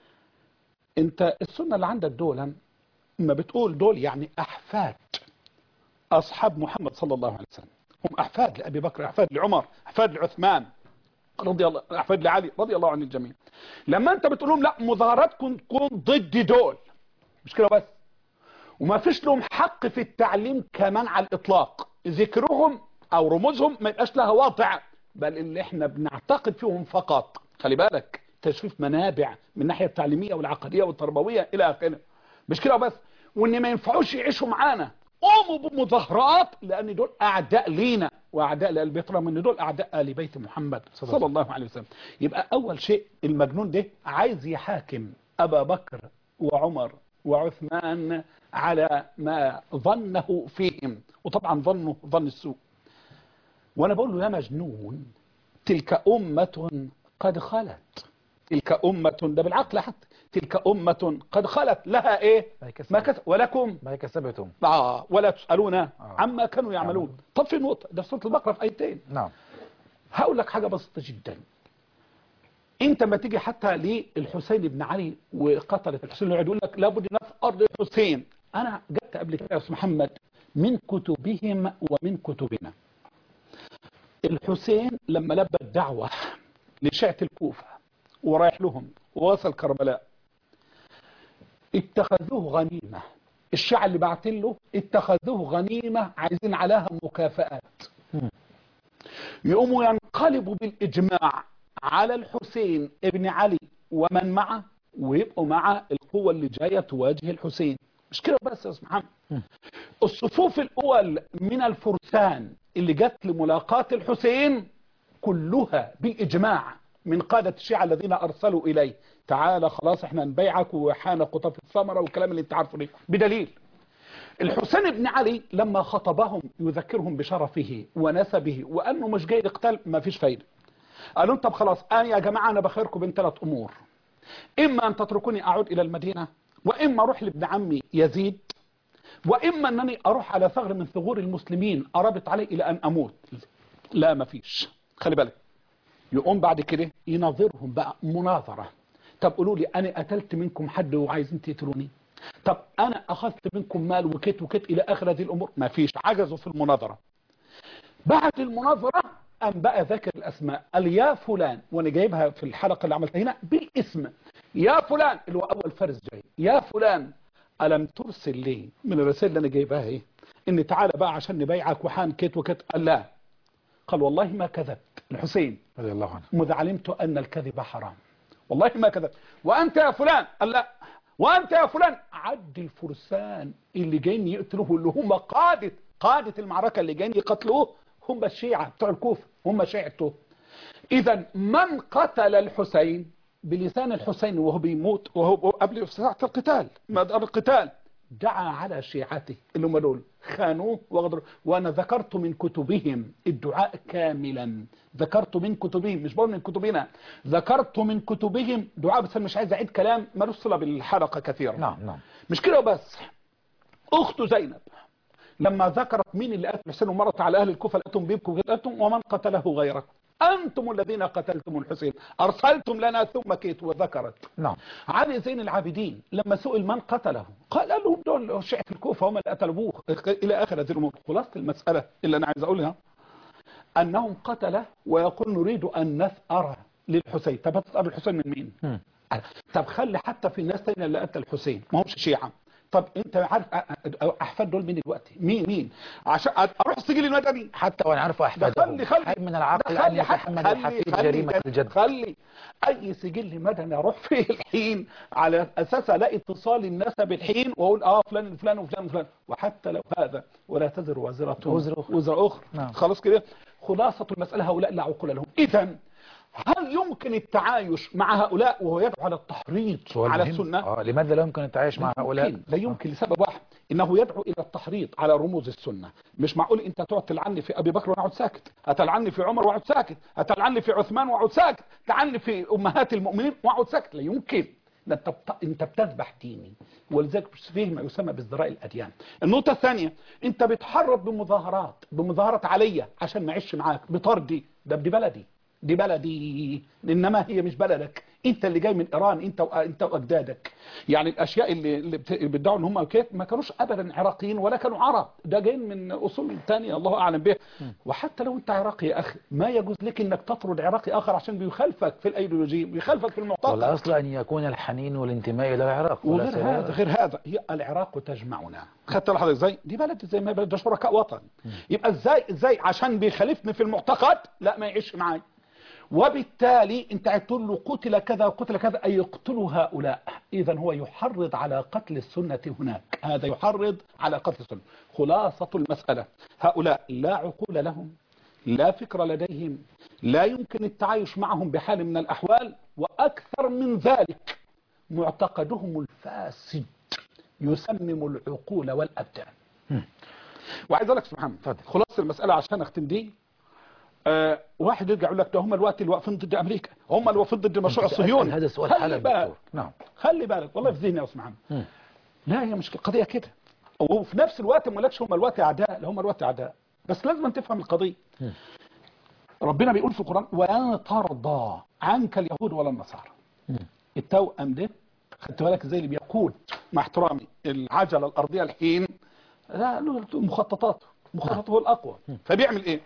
S2: انت السنه اللي عندك دول ما بتقول دول يعني احفاد اصحاب محمد صلى الله عليه وسلم هم احفاد لابي بكر احفاد لعمر احفاد لعثمان رضي الله احفاد لعلي رضي الله عن الجميع لما انت بتقول لهم لا مظاهراتكم تكون ضد دول مش كده بس وما فيش لهم حق في التعليم كمان على الاطلاق ذكرهم او رموزهم ما يبقاش لها وضع بل اللي احنا بنعتقد فيهم فقط خلي بالك تشريف منابع من الناحيه التعليميه والعقديه والتربويه الى اخره مش كده بس وان ما ينفعوش يعيشوا معانا قوموا بمظاهرات لان دول اعداء لينا واعداء لآل بيت رغم ان دول اعداء ال بيت محمد صلى الله عليه وسلم يبقى اول شيء المجنون ده عايز يحاكم ابا بكر وعمر وعثمان على ما ظنه فيهم وطبعا ظنه ظن السوء وانا بقول له يا مجنون تلك امه قد خلت تلك امه ده بالعقل حتى تلك امه قد خلت لها ايه
S1: ما كسبت.
S2: ما كسب ولكم
S1: ما كسبتم
S2: آه ولا تسألون
S1: آه.
S2: عما كانوا يعملون طب في نقطة ده في سورة البقرة في آيتين
S1: نعم
S2: هقول لك حاجة بسيطة جدا انت ما تيجي حتى للحسين بن علي وقتلت الحسين يقعد يقول لك لابد نفس ارض الحسين انا جبت قبل كده يا استاذ محمد من كتبهم ومن كتبنا الحسين لما لبى الدعوة لشيعة الكوفة ورايح لهم ووصل كربلاء اتخذوه غنيمة الشيعة اللي بعتين له اتخذوه غنيمة عايزين عليها مكافآت يقوموا ينقلبوا بالإجماع على الحسين ابن علي ومن معه ويبقوا مع القوة اللي جاية تواجه الحسين مش كده بس يا أستاذ محمد الصفوف الأول من الفرسان اللي جت لملاقاة الحسين كلها بالإجماع من قادة الشيعة الذين أرسلوا إليه تعالى خلاص احنا نبيعك وحان قطف الثمرة والكلام اللي انت عارفه ده بدليل الحسين بن علي لما خطبهم يذكرهم بشرفه ونسبه وأنه مش جاي لقتال ما فيش فايدة قالوا طب خلاص أنا يا جماعة أنا بخيركم بين ثلاث أمور إما أن تتركوني أعود إلى المدينة وإما أروح لابن عمي يزيد وإما أنني أروح على ثغر من ثغور المسلمين أربط عليه إلى أن أموت لا ما فيش خلي بالك يقوم بعد كده يناظرهم بقى مناظرة طب قولوا لي أنا قتلت منكم حد وعايزين تقتلوني طب أنا أخذت منكم مال وكت وكت إلى آخر هذه الأمور ما فيش عجزوا في المناظرة بعد المناظرة أم بقى ذكر الأسماء قال يا فلان وأنا جايبها في الحلقة اللي عملتها هنا بالاسم يا فلان اللي هو أول فرز جاي يا فلان ألم ترسل لي من الرسائل اللي أنا جايبها ايه إن تعالى بقى عشان نبيعك وحان كت وكت قال لا قال والله ما كذبت الحسين
S1: رضي الله عنه
S2: مذ علمت أن الكذب حرام والله ما كذب وأنت يا فلان قال لا وأنت يا فلان عد الفرسان اللي جايين يقتلوه اللي هم قادة قادة المعركة اللي جايين يقتلوه هم الشيعة بتوع الكوفة هم شيعته إذا من قتل الحسين بلسان الحسين وهو بيموت وهو قبل ساعة القتال مدار القتال دعا على شيعته اللي هم دول خانوه وغدروا وانا ذكرت من كتبهم الدعاء كاملا ذكرت من كتبهم مش بقول من كتبنا ذكرت من كتبهم دعاء بس أنا مش عايز اعيد كلام ملوش صله بالحلقه كثيرا
S1: نعم نعم
S2: مش كده بس اخته زينب لما ذكرت مين اللي قتل حسين ومرت على اهل الكوفه لقيتهم بيبكوا قالتهم ومن قتله غيرك أنتم الذين قتلتم الحسين أرسلتم لنا ثم كيت وذكرت
S1: نعم
S2: علي زين العابدين لما سئل من قتله قال لهم دول شيعة الكوفة هم اللي قتلوا ابوه إلى آخر هذه الأمور خلاصة المسألة اللي أنا عايز أقولها أنهم قتله ويقول نريد أن نثأر للحسين طب هتثأر الحسين من مين؟
S1: مم.
S2: طب خلي حتى في الناس تانية اللي قتل الحسين ما همش شيعة طب انت عارف أ- أ- احفاد دول مين دلوقتي مين مين عشان اروح السجل المدني
S1: حتى وأنا عارف
S2: ده
S1: أحفادهم
S2: خلي خلي
S1: حي من العقل
S2: ده
S1: أن
S2: خلي حتى-
S1: يتحمل
S2: خلي-
S1: الحفيد
S2: خلي
S1: جريمة
S2: كده.
S1: الجد
S2: خلي اي سجل مدني اروح فيه الحين على اساس الاقي اتصال النسب الحين واقول اه فلان وفلان وفلان وفلان وحتى لو هذا ولا تزر وازره
S1: وزر أخرى.
S2: وزر اخرى
S1: نعم.
S2: خلاص كده خلاصه المساله هؤلاء لا عقول لهم اذا هل يمكن التعايش مع هؤلاء وهو يدعو على التحريض
S1: سؤال
S2: على
S1: مهم.
S2: السنه
S1: آه لماذا لا يمكن التعايش مع
S2: لا
S1: هؤلاء
S2: يمكن لا يمكن لسبب واحد انه يدعو الى التحريض على رموز السنه مش معقول انت تقعد تلعني في ابي بكر وانا اقعد ساكت هتلعني في عمر واقعد ساكت هتلعني في عثمان واقعد ساكت تلعني في امهات المؤمنين واقعد ساكت لا يمكن ده انت بت- انت بتذبح ديني ولذلك فيه ما يسمى بازدراء الاديان النقطه الثانيه انت بتحرض بمظاهرات بمظاهرات عليا عشان ما اعيش معاك بطردي ده دي بلدي دي بلدي انما هي مش بلدك انت اللي جاي من ايران انت و... انت واجدادك يعني الاشياء اللي اللي بت- بيدعوا ان هم كيف ما كانوش ابدا عراقيين ولا كانوا عرب ده جايين من اصول ثانيه الله اعلم بها وحتى لو انت عراقي يا اخي ما يجوز لك انك تطرد عراقي اخر عشان بيخالفك في الايديولوجيه بيخالفك في المعتقد
S1: والأصل أن يكون الحنين والانتماء إلى العراق ولا
S2: وغير
S1: سبب.
S2: هذا غير هذا هي العراق تجمعنا خدت لحظه ازاي دي بلد زي ما بلد ده شركاء وطن يبقى ازاي ازاي عشان بيخالفني في المعتقد لا ما يعيش معاي وبالتالي انت هتقول له قتل كذا وقتل كذا اي يقتلوا هؤلاء اذا هو يحرض على قتل السنه هناك هذا يحرض على قتل السنه خلاصه المساله هؤلاء لا عقول لهم لا فكر لديهم لا يمكن التعايش معهم بحال من الاحوال واكثر من ذلك معتقدهم الفاسد يسمم العقول والابدان وعايز اقول لك سبحان
S1: اتفضل.
S2: خلاص المساله عشان اختم دي آه واحد يرجع يقول لك ده هم الوقت اللي واقفين ضد امريكا هم اللي واقفين ضد المشروع
S1: أنت
S2: الصهيوني
S1: تسأل هذا سؤال
S2: خلي
S1: حلب
S2: بالك
S1: دكتور نعم
S2: خلي بالك والله في ذهني يا استاذ محمد
S1: مم.
S2: لا هي مش القضيه كده وفي نفس الوقت ما لكش هم الوقت اعداء لا هم الوقت اعداء بس لازم تفهم القضيه
S1: مم.
S2: ربنا بيقول في القران ولن ترضى عنك اليهود ولا النصارى
S1: مم.
S2: التوأم ده خدت بالك زي اللي بيقود مع احترامي العجله الارضيه الحين لا له مخططاته مخططه هو الاقوى فبيعمل ايه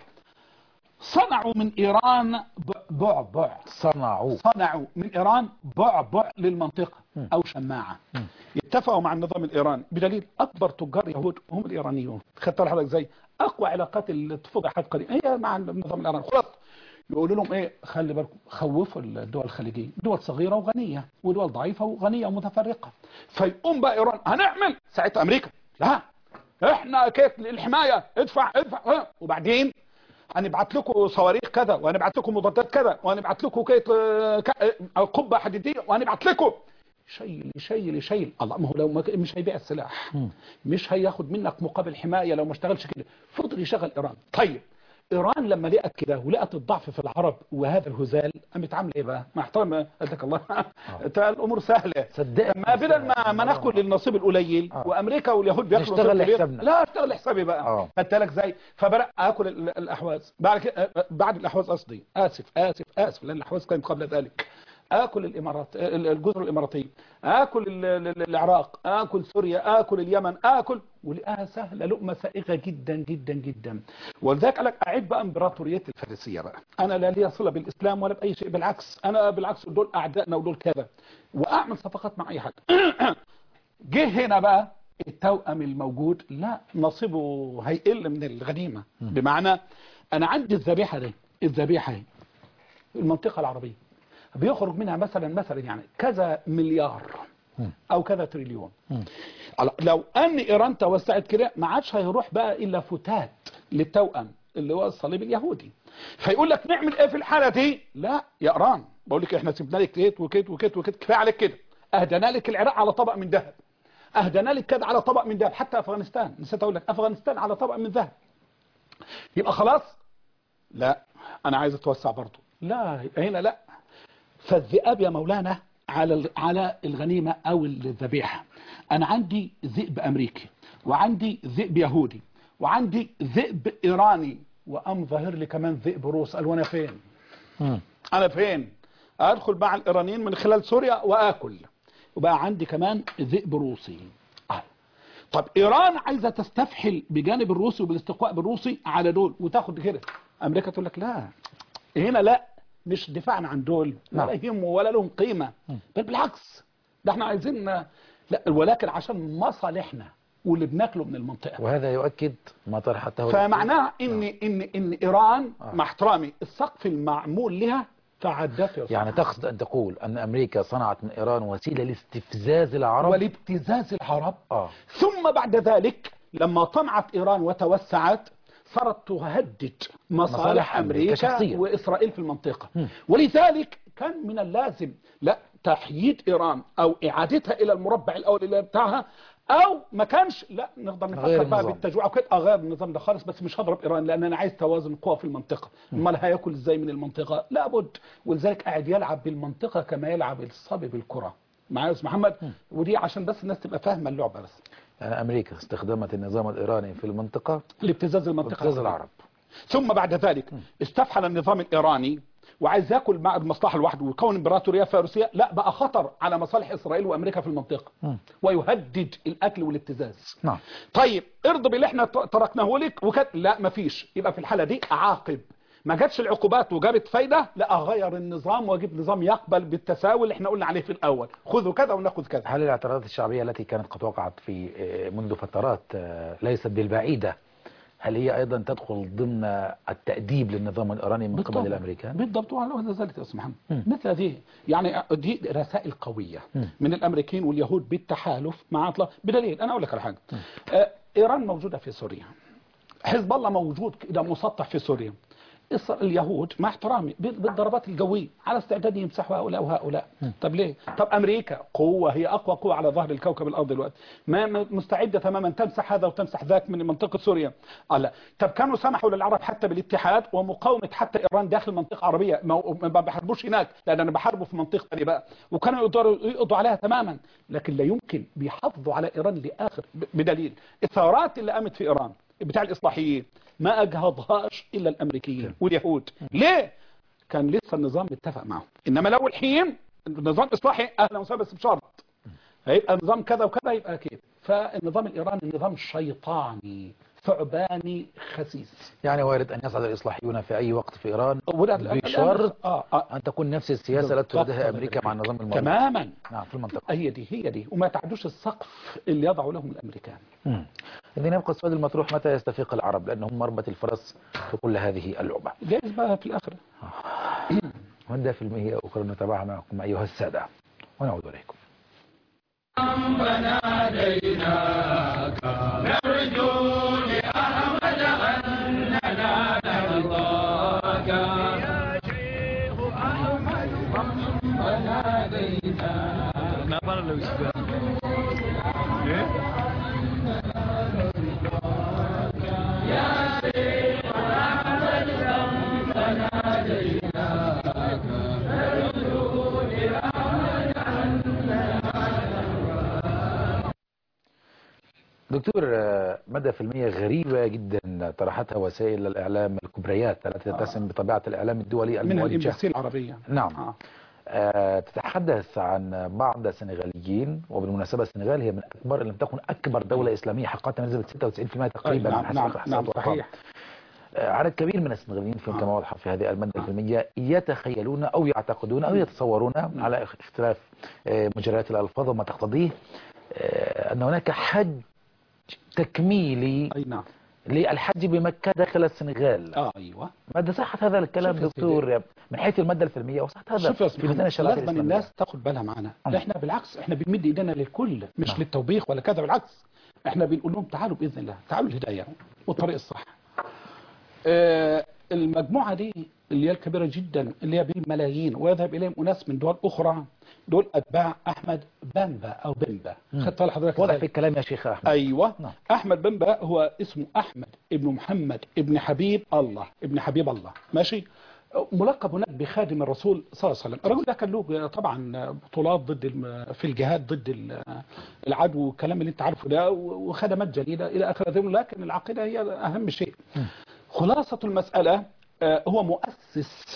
S2: صنعوا من ايران بعبع
S1: صنعوا
S2: صنعوا من ايران بعبع للمنطقه او شماعه اتفقوا مع النظام الايراني بدليل اكبر تجار يهود هم الايرانيون خدت حضرتك ازاي اقوى علاقات الاتفاق حد قريب هي مع النظام الايراني خلاص يقولوا لهم ايه خلي بالكم خوفوا الدول الخليجيه دول صغيره وغنيه ودول ضعيفه وغنيه ومتفرقه فيقوم بقى ايران هنعمل ساعتها امريكا لا احنا كيف للحمايه ادفع ادفع ها. وبعدين هنبعت لكم صواريخ كذا وهنبعت لكم مضادات كذا وهنبعت لكم كيت آه، ك- آه، قبه حديديه وهنبعت لكم شيل شيل شيل الله ما هو لو ما ك- مش هيبيع السلاح مش هياخد منك مقابل حمايه لو ما اشتغلش كده فضل يشغل ايران طيب ايران لما لقت كده ولقت الضعف في العرب وهذا الهزال قامت عامله ايه بقى؟ مع احترام قدك الله تا الامور سهله
S1: صدقني
S2: ما بدل ما ما ناخد للنصيب القليل
S1: آه.
S2: وامريكا واليهود بياكلوا
S1: نشتغل
S2: نصيب كبير.
S1: لحسابنا.
S2: لا اشتغل لحسابي بقى
S1: آه.
S2: خدت بالك ازاي فبدا اكل ال- الاحواز بعد كده بعد الاحواز قصدي اسف اسف اسف لان الاحواز كانت قبل ذلك اكل الامارات ال- الجزر الاماراتيه اكل ال- ال- العراق اكل سوريا اكل اليمن اكل ولقاها سهله لقمه سائغه جدا جدا جدا ولذلك قال لك اعد بقى امبراطوريه الفارسيه بقى انا لا لي صله بالاسلام ولا باي شيء بالعكس انا بالعكس دول اعدائنا ودول كذا واعمل صفقات مع اي حد جه هنا بقى التوأم الموجود لا نصيبه هيقل من الغنيمة بمعنى أنا عندي الذبيحة دي الذبيحة دي المنطقة العربية بيخرج منها مثلا مثلا يعني كذا مليار أو كذا تريليون على- لو أن إيران توسعت كده ما عادش هيروح بقى إلا فتات للتوأم اللي هو الصليب اليهودي فيقول لك نعمل ايه في الحالة دي لا يا إيران بقول لك احنا سيبنا لك كيت وكيت وكيت وكيت كفايه عليك كده اهدنا لك العراق على طبق من ذهب اهدنا لك كده على طبق من ذهب حتى افغانستان نسيت اقول لك افغانستان على طبق من ذهب يبقى خلاص لا انا عايز اتوسع برضه لا هنا لا فالذئاب يا مولانا على ال- على الغنيمه او الذبيحه انا عندي ذئب امريكي وعندي ذئب يهودي وعندي ذئب ايراني وام ظاهر لي كمان ذئب روس قال وانا فين
S1: مم.
S2: انا فين ادخل مع الايرانيين من خلال سوريا واكل وبقى عندي كمان ذئب روسي آه. طب ايران عايزه تستفحل بجانب الروسي وبالاستقواء بالروسي على دول وتاخد كده امريكا تقول لك لا هنا لا مش دفاعا عن دول
S1: نعم.
S2: ولا يهمه ولا لهم قيمه بل بالعكس ده احنا عايزين لا ولكن عشان مصالحنا واللي بناكله من المنطقه
S1: وهذا يؤكد ما طرحته
S2: فمعناها ان ان ان ايران مع احترامي السقف المعمول لها تعدته
S1: يعني تقصد أن تقول أن أمريكا صنعت من إيران وسيلة لاستفزاز العرب
S2: ولابتزاز العرب
S1: آه.
S2: ثم بعد ذلك لما طمعت ايران وتوسعت صارت تهدد
S1: مصالح
S2: مصالح
S1: أمريكا
S2: امريكا
S1: شخصيا.
S2: واسرائيل في المنطقه ولذلك كان من اللازم لا تحييد ايران او اعادتها الى المربع الاول اللي بتاعها او ما كانش لا نقدر
S1: غير
S2: نفكر بقى
S1: النظام.
S2: بالتجويع او كده اغير النظام ده خالص بس مش هضرب ايران لان انا عايز توازن قوى في المنطقه امال هياكل ازاي من المنطقه لابد ولذلك قاعد يلعب بالمنطقه كما يلعب الصبي بالكره معايا يا استاذ محمد ودي عشان بس الناس تبقى فاهمه اللعبه بس
S1: يعني أمريكا استخدمت النظام الإيراني في المنطقة
S2: لابتزاز المنطقه
S1: وابتزاز العرب
S2: ثم بعد ذلك استفحل النظام الايراني وعايز ياكل مع المصلحه لوحده ويكون امبراطوريه فارسيه لا بقى خطر على مصالح اسرائيل وامريكا في المنطقه ويهدد الاكل والابتزاز
S1: نعم
S2: طيب ارضى باللي احنا ت- تركناه لك وكت... لا مفيش يبقى في الحاله دي اعاقب ما جاتش العقوبات وجابت فايده لا اغير النظام واجيب نظام يقبل بالتساوي اللي احنا قلنا عليه في الاول خذوا كذا وناخذ كذا
S1: هل الاعتراضات الشعبية التي كانت قد وقعت في آه، منذ فترات آه، ليست بالبعيدة هل هي أيضا تدخل ضمن التأديب للنظام الإيراني من قبل الأمريكان؟
S2: بالضبط وعلى ذلك يا استاذ محمد مثل هذه يعني دي رسائل قويه من الامريكين واليهود بالتحالف مع اطلاق بدليل انا اقول لك على حاجه آه، ايران موجوده في سوريا حزب الله موجود كده مسطح في سوريا إسر- اليهود مع احترامي بال- بالضربات الجويه على استعداد يمسحوا هؤلاء وهؤلاء طب ليه طب امريكا قوه هي اقوى قوه على ظهر الكوكب الارض دلوقتي ما ما- مستعده تماما تمسح هذا وتمسح ذاك من منطقه سوريا قال لا طب كانوا سمحوا للعرب حتى بالاتحاد ومقاومه حتى ايران داخل منطقه عربيه ما ما بحاربوش هناك لان انا بحاربه في منطقه ثانيه بقى وكانوا يقدروا يقضوا عليها تماما لكن لا يمكن بيحافظوا على ايران لاخر ب- بدليل الثورات اللي قامت في ايران بتاع الاصلاحيين ما اجهضهاش الا الامريكيين واليهود ليه كان لسه النظام متفق معهم انما لو الحين النظام اصلاحي اهلا وسهلا بس بشرط هيبقى نظام كذا وكذا يبقى كده فالنظام الايراني نظام شيطاني ثعباني خسيس
S1: يعني وارد أن يصعد الإصلاحيون في أي وقت في إيران
S2: ولا-
S1: بشرط
S2: آه آه
S1: أن تكون نفس السياسة التي
S2: بالضبط.
S1: تريدها أمريكا مع النظام الموجود
S2: تماما
S1: نعم في المنطقة
S2: هي دي هي دي وما تعدوش السقف اللي يضعوا لهم الامريكان
S1: مم. إذن يبقى السؤال المطروح متى يستفيق العرب لأنهم مربة الفرس في كل هذه اللعبة
S2: جايز بقى في الاخر
S1: وندى في المية أخرى نتابعها معكم أيها السادة ونعود إليكم دكتور آه، مدى في المية غريبة جدا طرحتها وسائل الإعلام الكبريات التي تتسم بطبيعة الإعلام الدولي
S2: من
S1: الموجه
S2: الامباسيه العربيه
S1: نعم
S2: آه.
S1: آه، تتحدث عن بعض السنغاليين وبالمناسبة السنغال هي من أكبر إن لم تكن أكبر دولة إسلامية حققت نسبة 96% تقريبا
S2: نعم
S1: حسب
S2: نعم
S1: إحصاءات
S2: نعم
S1: وأرقام.
S2: صحيح
S1: آه، عدد كبير من السنغاليين فيهم كما وضح في هذه المادة الفيلمية يتخيلون أو يعتقدون أو يتصورون على اختلاف آه، مجريات الألفاظ وما تقتضيه آه، أن هناك حج تكميلي
S2: اي نعم
S1: للحج بمكة داخل السنغال
S2: اه ايوه
S1: ماذا صحة هذا الكلام
S2: شوف يا
S1: دكتور من حيث المادة الفيلمية وصحة هذا
S2: شوف يا
S1: في
S2: استاذ
S1: ميزان
S2: محمد
S1: الشرائع
S2: لازم
S1: الإسلامية
S2: الناس تاخد بالها معانا
S1: نعم.
S2: احنا بالعكس احنا بنمد ايدينا للكل مش
S1: نعم.
S2: للتوبيخ ولا كذا بالعكس احنا بنقول لهم تعالوا باذن الله تعالوا الهدايه والطريق الصح آه المجموعه دي اللي هي الكبيره جدا اللي هي بالملايين ويذهب اليهم اناس من دول اخرى دول اتباع احمد بامبا او بمبا خدت بالك حضرتك
S1: واضح
S2: إزاي؟
S1: في الكلام يا شيخ أحمد
S2: ايوه
S1: نعم.
S2: احمد بن هو اسمه احمد ابن محمد ابن حبيب الله ابن حبيب الله ماشي ملقب هناك بخادم الرسول صلى الله عليه وسلم الرجل ده كان له طبعا بطولات ضد الم- في الجهاد ضد ال- العدو والكلام اللي انت عارفه ده وخدمات جليله الى اخره لكن العقيده هي اهم شيء خلاصه المساله آه، هو مؤسس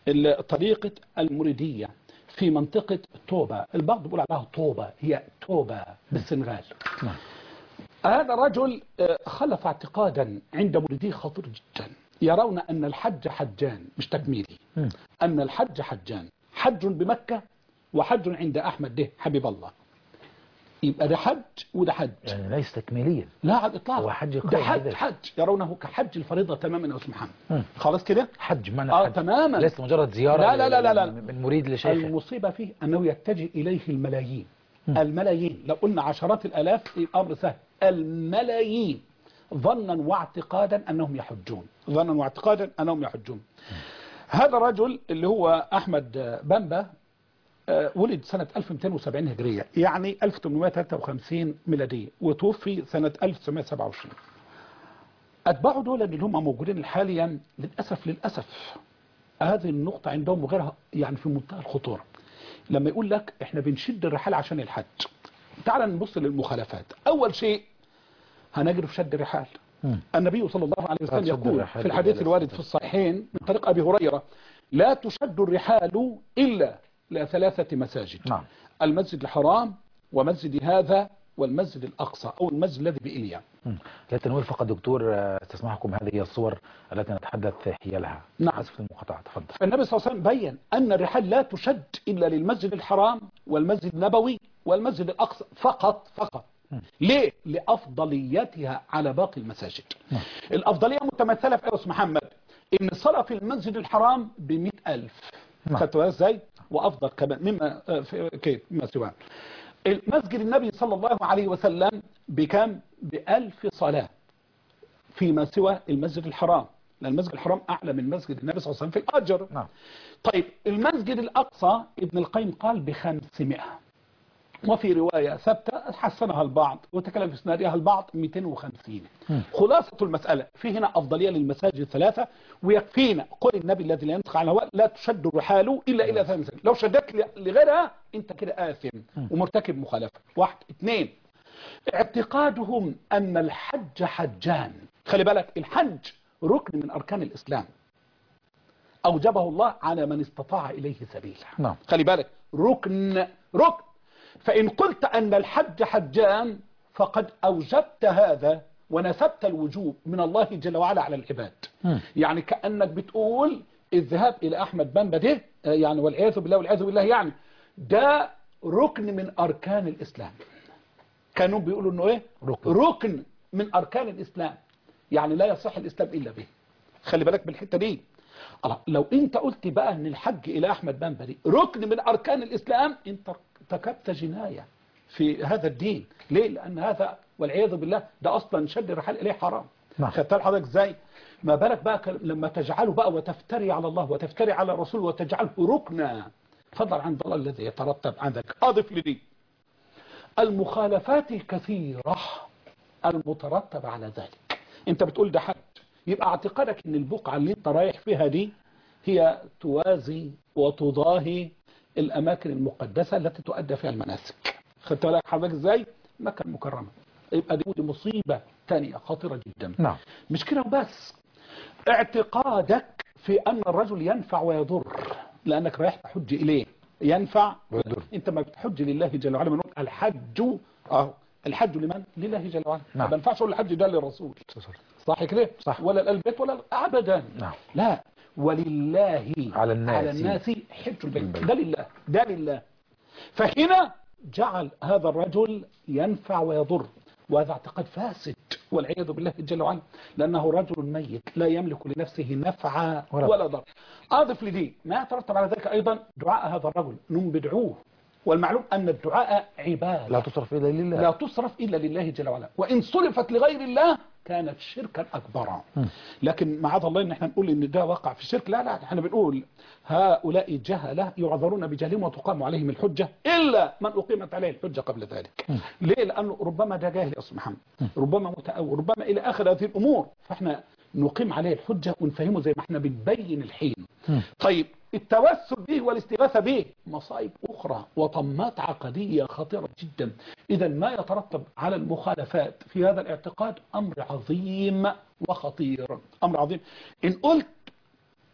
S2: ال- طريقة المريدية في منطقة توبة البعض بيقول عليها طوبة هي توبة بالسنغال
S1: نعم.
S2: هذا الرجل آه، خلف اعتقادا عند مريديه خطير جدا يرون أن الحج حجان مش تكميلي
S1: مم.
S2: أن الحج حجان حج بمكة وحج عند أحمد ده حبيب الله يبقى ده حج وده حج
S1: يعني ليس تكميليا
S2: لا على الإطلاق
S1: هو حج
S2: ده
S1: قائم
S2: حج
S1: بذلك.
S2: حج يرونه كحج الفريضة تماما يا أستاذ محمد
S1: مم.
S2: خلاص كده
S1: حج معنى
S2: اه
S1: حج.
S2: تماما
S1: ليس مجرد زيارة
S2: لا لا لا لا لا.
S1: من مريد لشيخ
S2: المصيبة فيه أنه يتجه إليه الملايين الملايين لو قلنا عشرات الألاف الأمر سهل الملايين ظنا واعتقادا أنهم يحجون ظنا واعتقادا أنهم يحجون هذا الرجل اللي هو أحمد بامبا آه، ولد سنة 1270 هجرية يعني 1853 ميلادية وتوفي سنة 1927 أتباعه دول اللي هم موجودين حاليا للأسف للأسف هذه النقطة عندهم وغيرها يعني في منتهى الخطورة لما يقول لك احنا بنشد الرحال عشان الحج تعال نبص للمخالفات أول شيء هنجري في شد الرحال
S1: مم.
S2: النبي صلى الله عليه وسلم
S1: شد
S2: يقول
S1: الرحال
S2: في الحديث
S1: إلى
S2: الوارد في الصحيحين من طريق أبي هريرة لا تشد الرحال إلا لثلاثة مساجد
S1: نعم
S2: المسجد الحرام ومسجد هذا والمسجد الأقصى أو المسجد الذي بإليا
S1: مم. لا تنوير فقط دكتور آه، تسمحكم هذه هي الصور التي نتحدث حيالها
S2: نعم.
S1: اسف المقاطعة تفضل
S2: فالنبي صلى الله عليه وسلم بين أن الرحال لا تشد إلا للمسجد الحرام والمسجد النبوي والمسجد الأقصى فقط فقط ليه؟ لأفضليتها على باقي المساجد
S1: نعم.
S2: الأفضلية متمثلة في أوس محمد إن الصلاة في المسجد الحرام بمئة ألف
S1: نعم.
S2: خدتوا بالك إزاي؟ وأفضل كمان مما آه، في كيف مما سواه المسجد النبي صلى الله عليه وسلم بكم؟ بألف صلاة فيما سوى المسجد الحرام لأن المسجد الحرام أعلى من مسجد النبي صلى الله عليه وسلم في الأجر
S1: نعم
S2: طيب المسجد الأقصى ابن القيم قال بخمسمائة وفي رواية ثابتة حسنها البعض وتكلم في اسنادها البعض 250 خلاصة المسألة في هنا أفضلية للمساجد الثلاثة ويكفينا قول النبي الذي لا ينطق عن الهواء لا تشد الرحال إلا إلى ثلاث مساجد لو شدت ل- لغيرها أنت كده آثم ومرتكب مخالفة واحد اثنين اعتقادهم أن الحج حجان خلي بالك الحج ركن من أركان الإسلام أوجبه الله على من استطاع إليه سبيلا
S1: نعم.
S2: خلي بالك ركن ركن فإن قلت أن الحج حجان فقد أوجبت هذا ونسبت الوجوب من الله جل وعلا على العباد
S1: مم.
S2: يعني كأنك بتقول الذهاب إلى أحمد بن ده آه، يعني والعياذ بالله والعياذ بالله يعني ده ركن من أركان الإسلام كانوا بيقولوا انه ايه
S1: ركن.
S2: ركن من اركان الاسلام يعني لا يصح الاسلام الا به خلي بالك بالحته دي الله لو انت قلت بقى ان الحج الى احمد بن بري ركن من اركان الاسلام انت ارتكبت جنايه في هذا الدين ليه لان هذا والعياذ بالله ده اصلا شد الرحال اليه حرام
S1: نعم.
S2: خدت حضرتك ازاي ما بالك بقى كل- لما تجعله بقى وتفتري على الله وتفتري على الرسول وتجعله ركنا فضلا عن الله الذي يترتب عن ذلك اضف لدي المخالفات الكثيرة المترتبة على ذلك انت بتقول ده حج يبقى اعتقادك ان البقعة اللي انت رايح فيها دي هي توازي وتضاهي الاماكن المقدسة التي تؤدى فيها المناسك خدت بالك حضرتك ازاي مكة المكرمة يبقى دي دي مصيبة تانية خطيرة جدا
S1: نعم
S2: مش كده وبس اعتقادك في أن الرجل ينفع ويضر لأنك رايح تحج إليه ينفع
S1: ويضر.
S2: أنت ما بتحج لله جل وعلا بنقول الحج أهو الحج لمن؟ لله جل وعلا
S1: نعم.
S2: ما ينفعش أقول الحج ده للرسول صح كده؟
S1: صح.
S2: ولا البيت ولا أبدا
S1: نعم.
S2: لا ولله
S1: على الناس.
S2: على الناس حج البيت
S1: البيت.
S2: ده لله ده لله فهنا جعل هذا الرجل ينفع ويضر وهذا اعتقاد فاسد والعياذ بالله جل وعلا لأنه رجل ميت لا يملك لنفسه نفعا
S1: ولا
S2: ولا ضر أضف لدي ما يترتب على ذلك أيضا دعاء هذا الرجل نم بدعوه والمعلوم أن الدعاء عبادة
S1: لا تصرف إلا لله
S2: لا تصرف إلا لله جل وعلا وإن صرفت لغير الله كانت شركا أكبرا لكن معاذ الله إن احنا نقول إن ده وقع في الشرك لا لا احنا بنقول هؤلاء جهلة يعذرون بجهلهم وتقام عليهم الحجة إلا من أقيمت عليه الحجة قبل ذلك ليه لأنه ربما ده جاهل يا أستاذ محمد ربما متأول ربما إلى آخر هذه الأمور فاحنا نقيم عليه الحجة ونفهمه زي ما احنا بنبين الحين طيب التوسل به والاستغاثة به مصائب أخرى وطمات عقدية خطيرة جدا إذا ما يترتب على المخالفات في هذا الاعتقاد أمر عظيم وخطير أمر عظيم إن قلت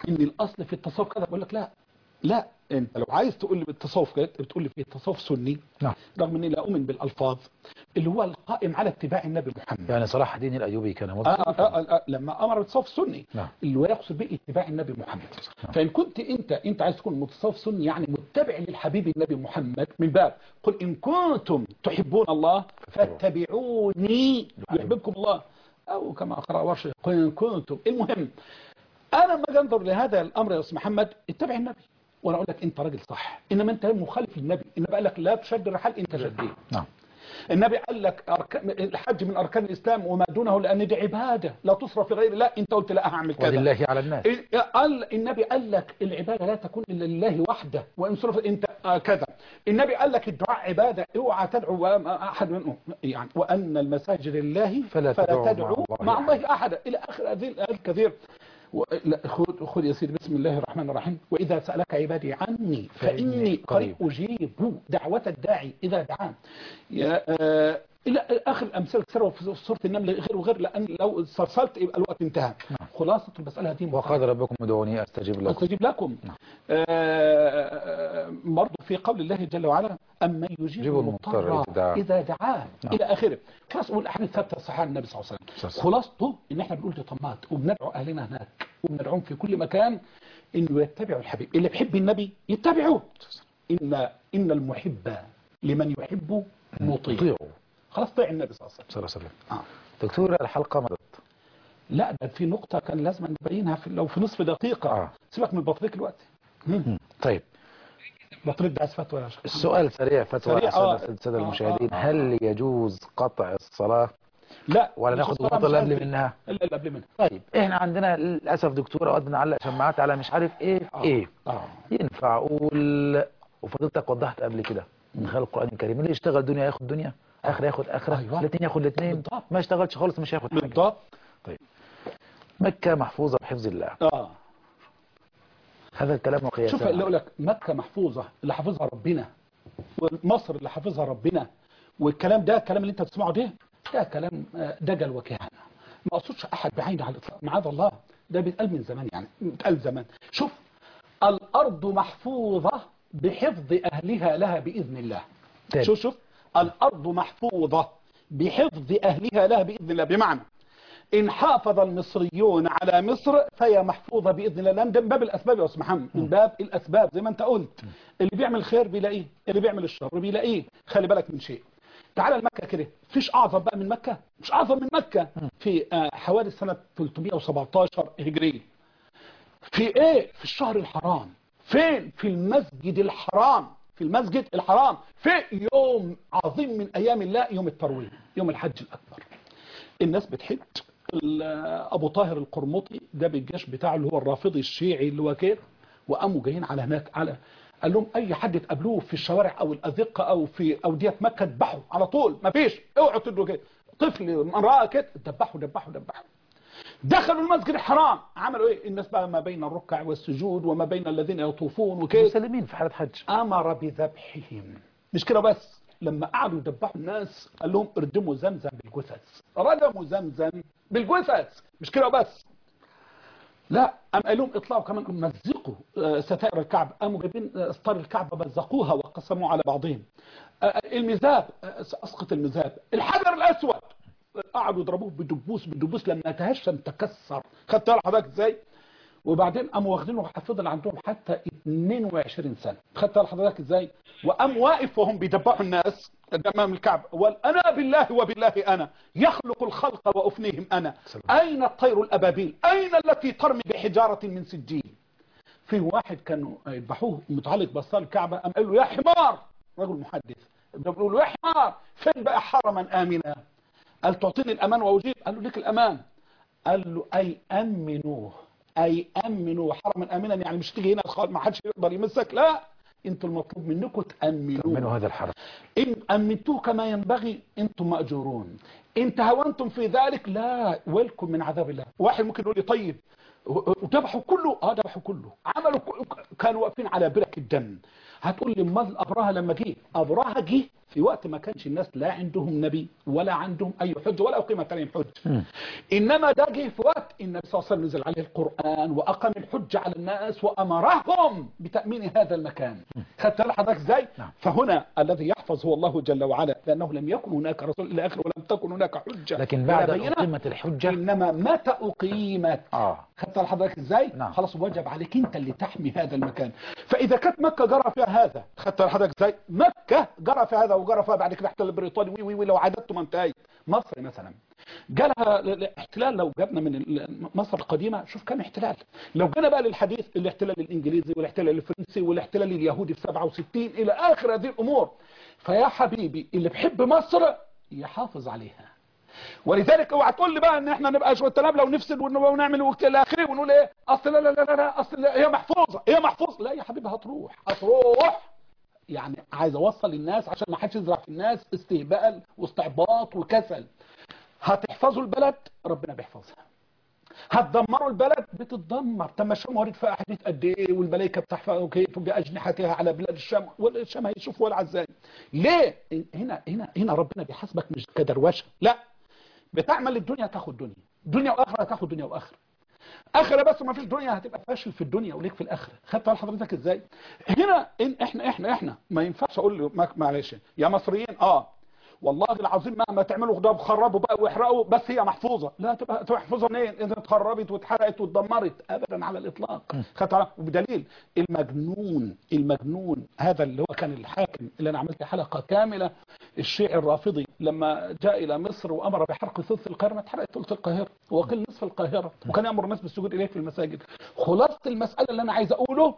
S2: ان الاصل في التصوف كذا بقول لك لا لا انت لو عايز تقول لي بالتصوف كده بتقول لي في التصوف سني
S1: نعم
S2: رغم اني لا اؤمن بالالفاظ اللي هو القائم على اتباع النبي محمد
S1: يعني صلاح الدين الأيوبي كان
S2: آه
S1: مضبوطا
S2: آه آه آه لما امر بالتصوف السني
S1: نعم.
S2: اللي هو يقصد به اتباع النبي محمد فان كنت انت انت عايز تكون متصوف سني يعني متبع للحبيب النبي محمد من باب قل ان كنتم تحبون الله فاتبعوني يحببكم الله او كما قرأ ورش قل ان كنتم المهم انا لما اجي انظر لهذا الامر يا استاذ محمد اتبع النبي وانا اقول لك انت راجل صح انما انت مخالف للنبي النبي قال لك لا تشد الرحال انت شديت
S1: نعم
S2: النبي قال لك أركان الحج من أركان الإسلام وما دونه لأن دي عبادة لا تصرف لغير الله أنت قلت لا هعمل كذا
S1: ولله على الناس
S2: قال النبي قال لك العبادة لا تكون إلا لله وحده وإن صرفت أنت آه كذا النبي قال لك الدعاء عبادة اوعى تدعو أحد منهم يعني وأن المساجد لله
S1: فلا
S2: فلا,
S1: تدعوا
S2: تدعو
S1: مع
S2: مع
S1: الله
S2: الله أحدا إلى آخر هذه الآيات الكثير و- لا، خذ خذ يا سيدي بسم الله الرحمن الرحيم وإذا سألك عبادي عني
S1: فإني
S2: فإني
S1: قريب.
S2: قريب أجيب دعوة الداعي إذا دعان يا آه، إلى آخر الأمثال كثيرة في سورة النمل غير وغير لأن لو استرسلت يبقى الوقت انتهى خلاصة المسألة دي
S1: وقال ربكم ادعوني أستجب لكم
S2: أستجيب لكم آه، برضه في قول الله جل وعلا أما يجيب
S1: يجيب المضطر
S2: المضطر
S1: إذا دعاه.
S2: إذا دعاه
S1: نعم.
S2: إلى آخره خلاص والأحاديث ثابتة صحيحة عن النبي صلى الله عليه
S1: صلى
S2: وسلم
S1: الله عليه
S2: خلاصته إن إحنا بنقول لطمات وبندعو أهلنا هناك وبندعوهم في كل مكان إنه يتبعوا الحبيب اللي بيحب النبي يتبعوه إن إن المحب لمن يحب مطيع
S1: طيعوا
S2: خلاص طيع النبي صلى الله عليه وسلم
S1: صلى الله عليه وسلم
S2: آه.
S1: دكتور الحلقة مضت
S2: لا ده في نقطة كان لازم نبينها في لو في نصف دقيقة
S1: آه.
S2: سيبك من البطريق دلوقتي مم.
S1: طيب
S2: البطريق ده عايز فتوى يا شيخ
S1: السؤال سريع فتوى
S2: سريع،
S1: عشان
S2: آه.
S1: السادة
S2: آه،
S1: المشاهدين
S2: آه، آه.
S1: هل يجوز قطع الصلاة
S2: لا
S1: ولا
S2: مش
S1: ناخد
S2: الصلاة
S1: النقطة
S2: مش
S1: اللي قبل
S2: قصدي.
S1: منها
S2: لا اللي قبل منها
S1: طيب احنا عندنا للأسف دكتور اوقات بنعلق شماعات على مش عارف ايه
S2: آه.
S1: ايه
S2: اه
S1: ينفع اقول وفضلتك وضحت قبل كده من خلال القرآن الكريم اللي يشتغل دنيا ياخد دنيا اخر ياخد اخره
S2: أيوة.
S1: الاثنين ياخد الاثنين
S2: بالضبط.
S1: ما اشتغلش خالص مش هياخد حاجة
S2: بالضبط
S1: مكة محفوظة بحفظ الله
S2: اه
S1: هذا الكلام وقياسا
S2: شوف اللي اقول لك مكة محفوظة اللي حافظها ربنا ومصر اللي حافظها ربنا والكلام ده الكلام اللي انت بتسمعه ده ده كلام آه، دجل وكهانة ما اقصدش احد بعينه على الاطلاق معاذ الله ده بيتقال من زمان يعني بيتقال زمان شوف الارض محفوظة بحفظ اهلها لها باذن الله
S1: تاني.
S2: شوف شوف الارض محفوظة بحفظ اهلها لها باذن الله بمعنى إن حافظ المصريون على مصر فهي محفوظة بإذن الله لأن ده من باب الأسباب يا أستاذ محمد من باب الأسباب زي ما أنت قلت اللي بيعمل خير بيلاقيه اللي بيعمل الشر بيلاقيه خلي بالك من شيء تعال لمكة كده فيش أعظم بقى من مكة مش أعظم من مكة في آه، حوالي سنة 317 هجرية في إيه في الشهر الحرام فين في المسجد الحرام في المسجد الحرام في يوم عظيم من أيام الله يوم التروية يوم الحج الأكبر الناس بتحج ال- ابو طاهر القرمطي ده بالجيش بتاعه اللي هو الرافضي الشيعي اللي هو كده وقاموا جايين على هناك على قال لهم اي حد تقابلوه في الشوارع او الازقه او في اوديه مكه اذبحوا على طول ما فيش اوعوا تدوا كده طفل امراه كده ذبحوا ذبحوا ذبحوا دخلوا المسجد الحرام عملوا ايه الناس بقى ما بين الركع والسجود وما بين الذين يطوفون وكده
S1: مسلمين في حالة حج
S2: امر بذبحهم مش كده بس لما قعدوا يذبحوا الناس قال لهم اردموا زمزم بالجثث ردموا زمزم بالجثث مش كده بس لا قام قال لهم اطلعوا كمان مزقوا آه، ستائر الكعبة قاموا جايبين آه، ستار الكعبة مزقوها وقسموا على بعضهم آه، المذاب آه، اسقط المذاب الحجر الاسود قعدوا يضربوه بدبوس بدبوس لما تهشم تكسر خدت بالك حضرتك ازاي وبعدين قاموا واخدينه فضل عندهم حتى 22 سنه خدت بالك حضرتك ازاي وقام واقف وهم بيدبحوا الناس امام الكعبه وقال انا بالله وبالله انا يخلق الخلق وافنيهم انا اين الطير الابابيل اين التي ترمي بحجاره من سجيل في واحد كانوا يذبحوه متعلق بصال الكعبه قام قال له يا حمار رجل محدث بيقول له يا حمار فين بقى حرما امنا قال تعطيني الامان واجيب قال له ليك الامان قال له اي امنوه اي امنوا حرما امنا يعني مش تيجي هنا خالص ما حدش يقدر يمسك لا انتوا المطلوب منكم تامنوه
S1: تأمنوا هذا الحرم
S2: إن أمنتوه كما ينبغي أنتم مأجورون إن تهاونتم في ذلك لا ولكم من عذاب الله واحد ممكن يقول لي طيب وذبحوا كله اه ذبحوا كله عملوا ك- كانوا واقفين على برك الدم هتقول لي امال ابراهه لما جه ابراهه جه في وقت ما كانش الناس لا عندهم نبي ولا عندهم أي حجة ولا أقيمت عليهم حجة إنما ده جه في وقت النبي صلى الله عليه وسلم نزل عليه القرآن وأقام الحجة على الناس وأمرهم بتأمين هذا المكان خدت بالك حضرتك إزاي
S1: نعم.
S2: فهنا الذي يحفظ هو الله جل وعلا لأنه لم يكن هناك رسول إلى آخره ولم تكن هناك حجة
S1: لكن
S2: ولا
S1: بعد أن
S2: بينة.
S1: أقيمت الحجة
S2: إنما متى أقيمت
S1: آه
S2: خدت على حضرتك ازاي
S1: نعم.
S2: خلاص وجب عليك انت اللي تحمي هذا المكان فاذا كانت مكه جرى فيها هذا خدت على حضرتك ازاي مكه جرى فيها هذا وجرى فيها بعد كده احتلال البريطاني وي وي وي لو عددته ما انتهيت مصر مثلا جالها ل- ل- احتلال لو جبنا من ال- مصر القديمه شوف كم احتلال لو جينا بقى للحديث الاحتلال الانجليزي والاحتلال الفرنسي والاحتلال اليهودي في 67 الى اخر هذه الامور فيا حبيبي اللي بحب مصر يحافظ عليها ولذلك اوعى تقول لي بقى ان احنا نبقى شويه تنابله ونفسد ون- ونعمل وقت الى اخره ونقول ايه اصل لا لا لا لا, لا اصل لا هي محفوظه هي محفوظه لا يا حبيبي هتروح هتروح يعني عايز اوصل للناس عشان ما حدش يزرع في الناس استهبال واستعباط وكسل هتحفظوا البلد ربنا بيحفظها هتدمروا البلد بتتدمر طب الشام ورد فيها احاديث قد ايه والملائكه بتحفظ كيف باجنحتها على بلاد الشام والشام هيشوف ولع ازاي ليه هنا هنا هنا ربنا بيحاسبك مش كدروشه لا بتعمل الدنيا تاخد دنيا دنيا واخره تاخد دنيا واخره اخره بس ما فيش دنيا هتبقى فاشل في الدنيا وليك في الاخره خدت بال حضرتك ازاي هنا إن احنا احنا احنا ما ينفعش اقول له ما- معلش يا مصريين اه والله العظيم مهما تعملوا ده خربوا بقى واحرقوا بس هي محفوظه لا تبقى تبقى محفوظه منين اذا اتخربت واتحرقت واتدمرت ابدا على الاطلاق خدت بالك؟ وبدليل المجنون المجنون هذا اللي هو كان الحاكم اللي انا عملت حلقه كامله الشيعي الرافضي لما جاء الى مصر وامر بحرق ثلث القاهره ما اتحرقت ثلث القاهره وقل نصف القاهره وكان يامر الناس بالسجود اليه في المساجد خلاصه المساله اللي انا عايز اقوله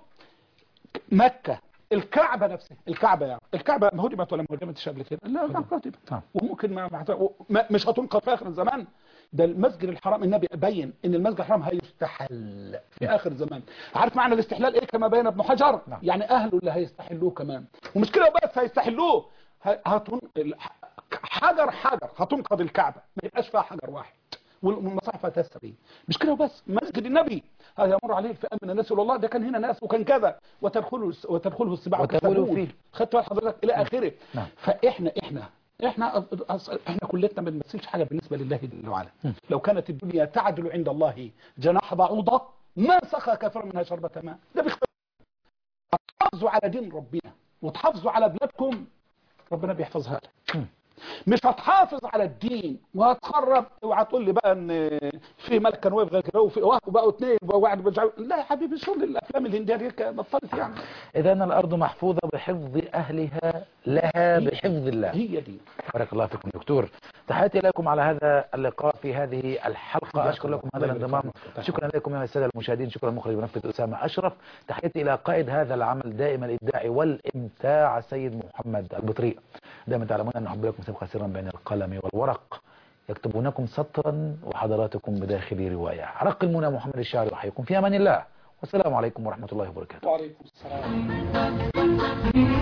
S2: مكة الكعبة نفسها الكعبة يعني الكعبة ما هدمت ولا ما هدمتش قبل كده لا لا هدمت
S1: نعم.
S2: وممكن ما ما- ما- مش هتنقذ في آخر الزمان ده المسجد الحرام النبي بين ان المسجد الحرام هيستحل في آخر الزمان عارف معنى الاستحلال ايه كما بين ابن حجر
S1: نعم.
S2: يعني اهله اللي هيستحلوه كمان ومش كده بس هيستحلوه ه- هتن... حجر حجر هتنقض الكعبة ما يبقاش فيها حجر واحد والمصاحف هتسري مش كده بس مسجد النبي هذا يمر عليه الفئام من الناس يقول الله ده كان هنا ناس وكان كذا وتدخله وتدخله السباع
S1: وتبول
S2: وتبول.
S1: فيه.
S2: خدت بال حضرتك الى اخره
S1: نعم.
S2: فاحنا احنا احنا أص- احنا كلنا ما بنمثلش حاجه بالنسبه لله جل وعلا لو كانت الدنيا تعدل عند الله جناح بعوضه ما سقى كثيرا منها شربة ماء ده بيختار تحافظوا على دين ربنا وتحافظوا على بلادكم ربنا بيحفظها لك مش هتحافظ على الدين وهتخرب اوعى تقول لي بقى ان في ملك كان واقف غير كده وفي وبقوا اثنين وواحد بيرجعوا لا يا حبيبي شغل الافلام الهنديه دي بطلت يعني
S1: إذا الأرض محفوظة بحفظ أهلها لها بحفظ الله
S2: هي دي
S1: بارك الله فيكم دكتور تحياتي لكم على هذا اللقاء في هذه الحلقة أشكر لكم هذا الانضمام شكرا لكم يا السادة المشاهدين شكرا المخرج ونفذ أسامة أشرف تحياتي إلى قائد هذا العمل دائما الإبداع والإمتاع السيد محمد البطريق دائما تعلمون أن حب لكم سبق سرا بين القلم والورق يكتبونكم سطرا وحضراتكم بداخل رواية رق المنى محمد الشاعر يحييكم في أمان الله والسلام عليكم ورحمة الله وبركاته
S2: وعليكم السلام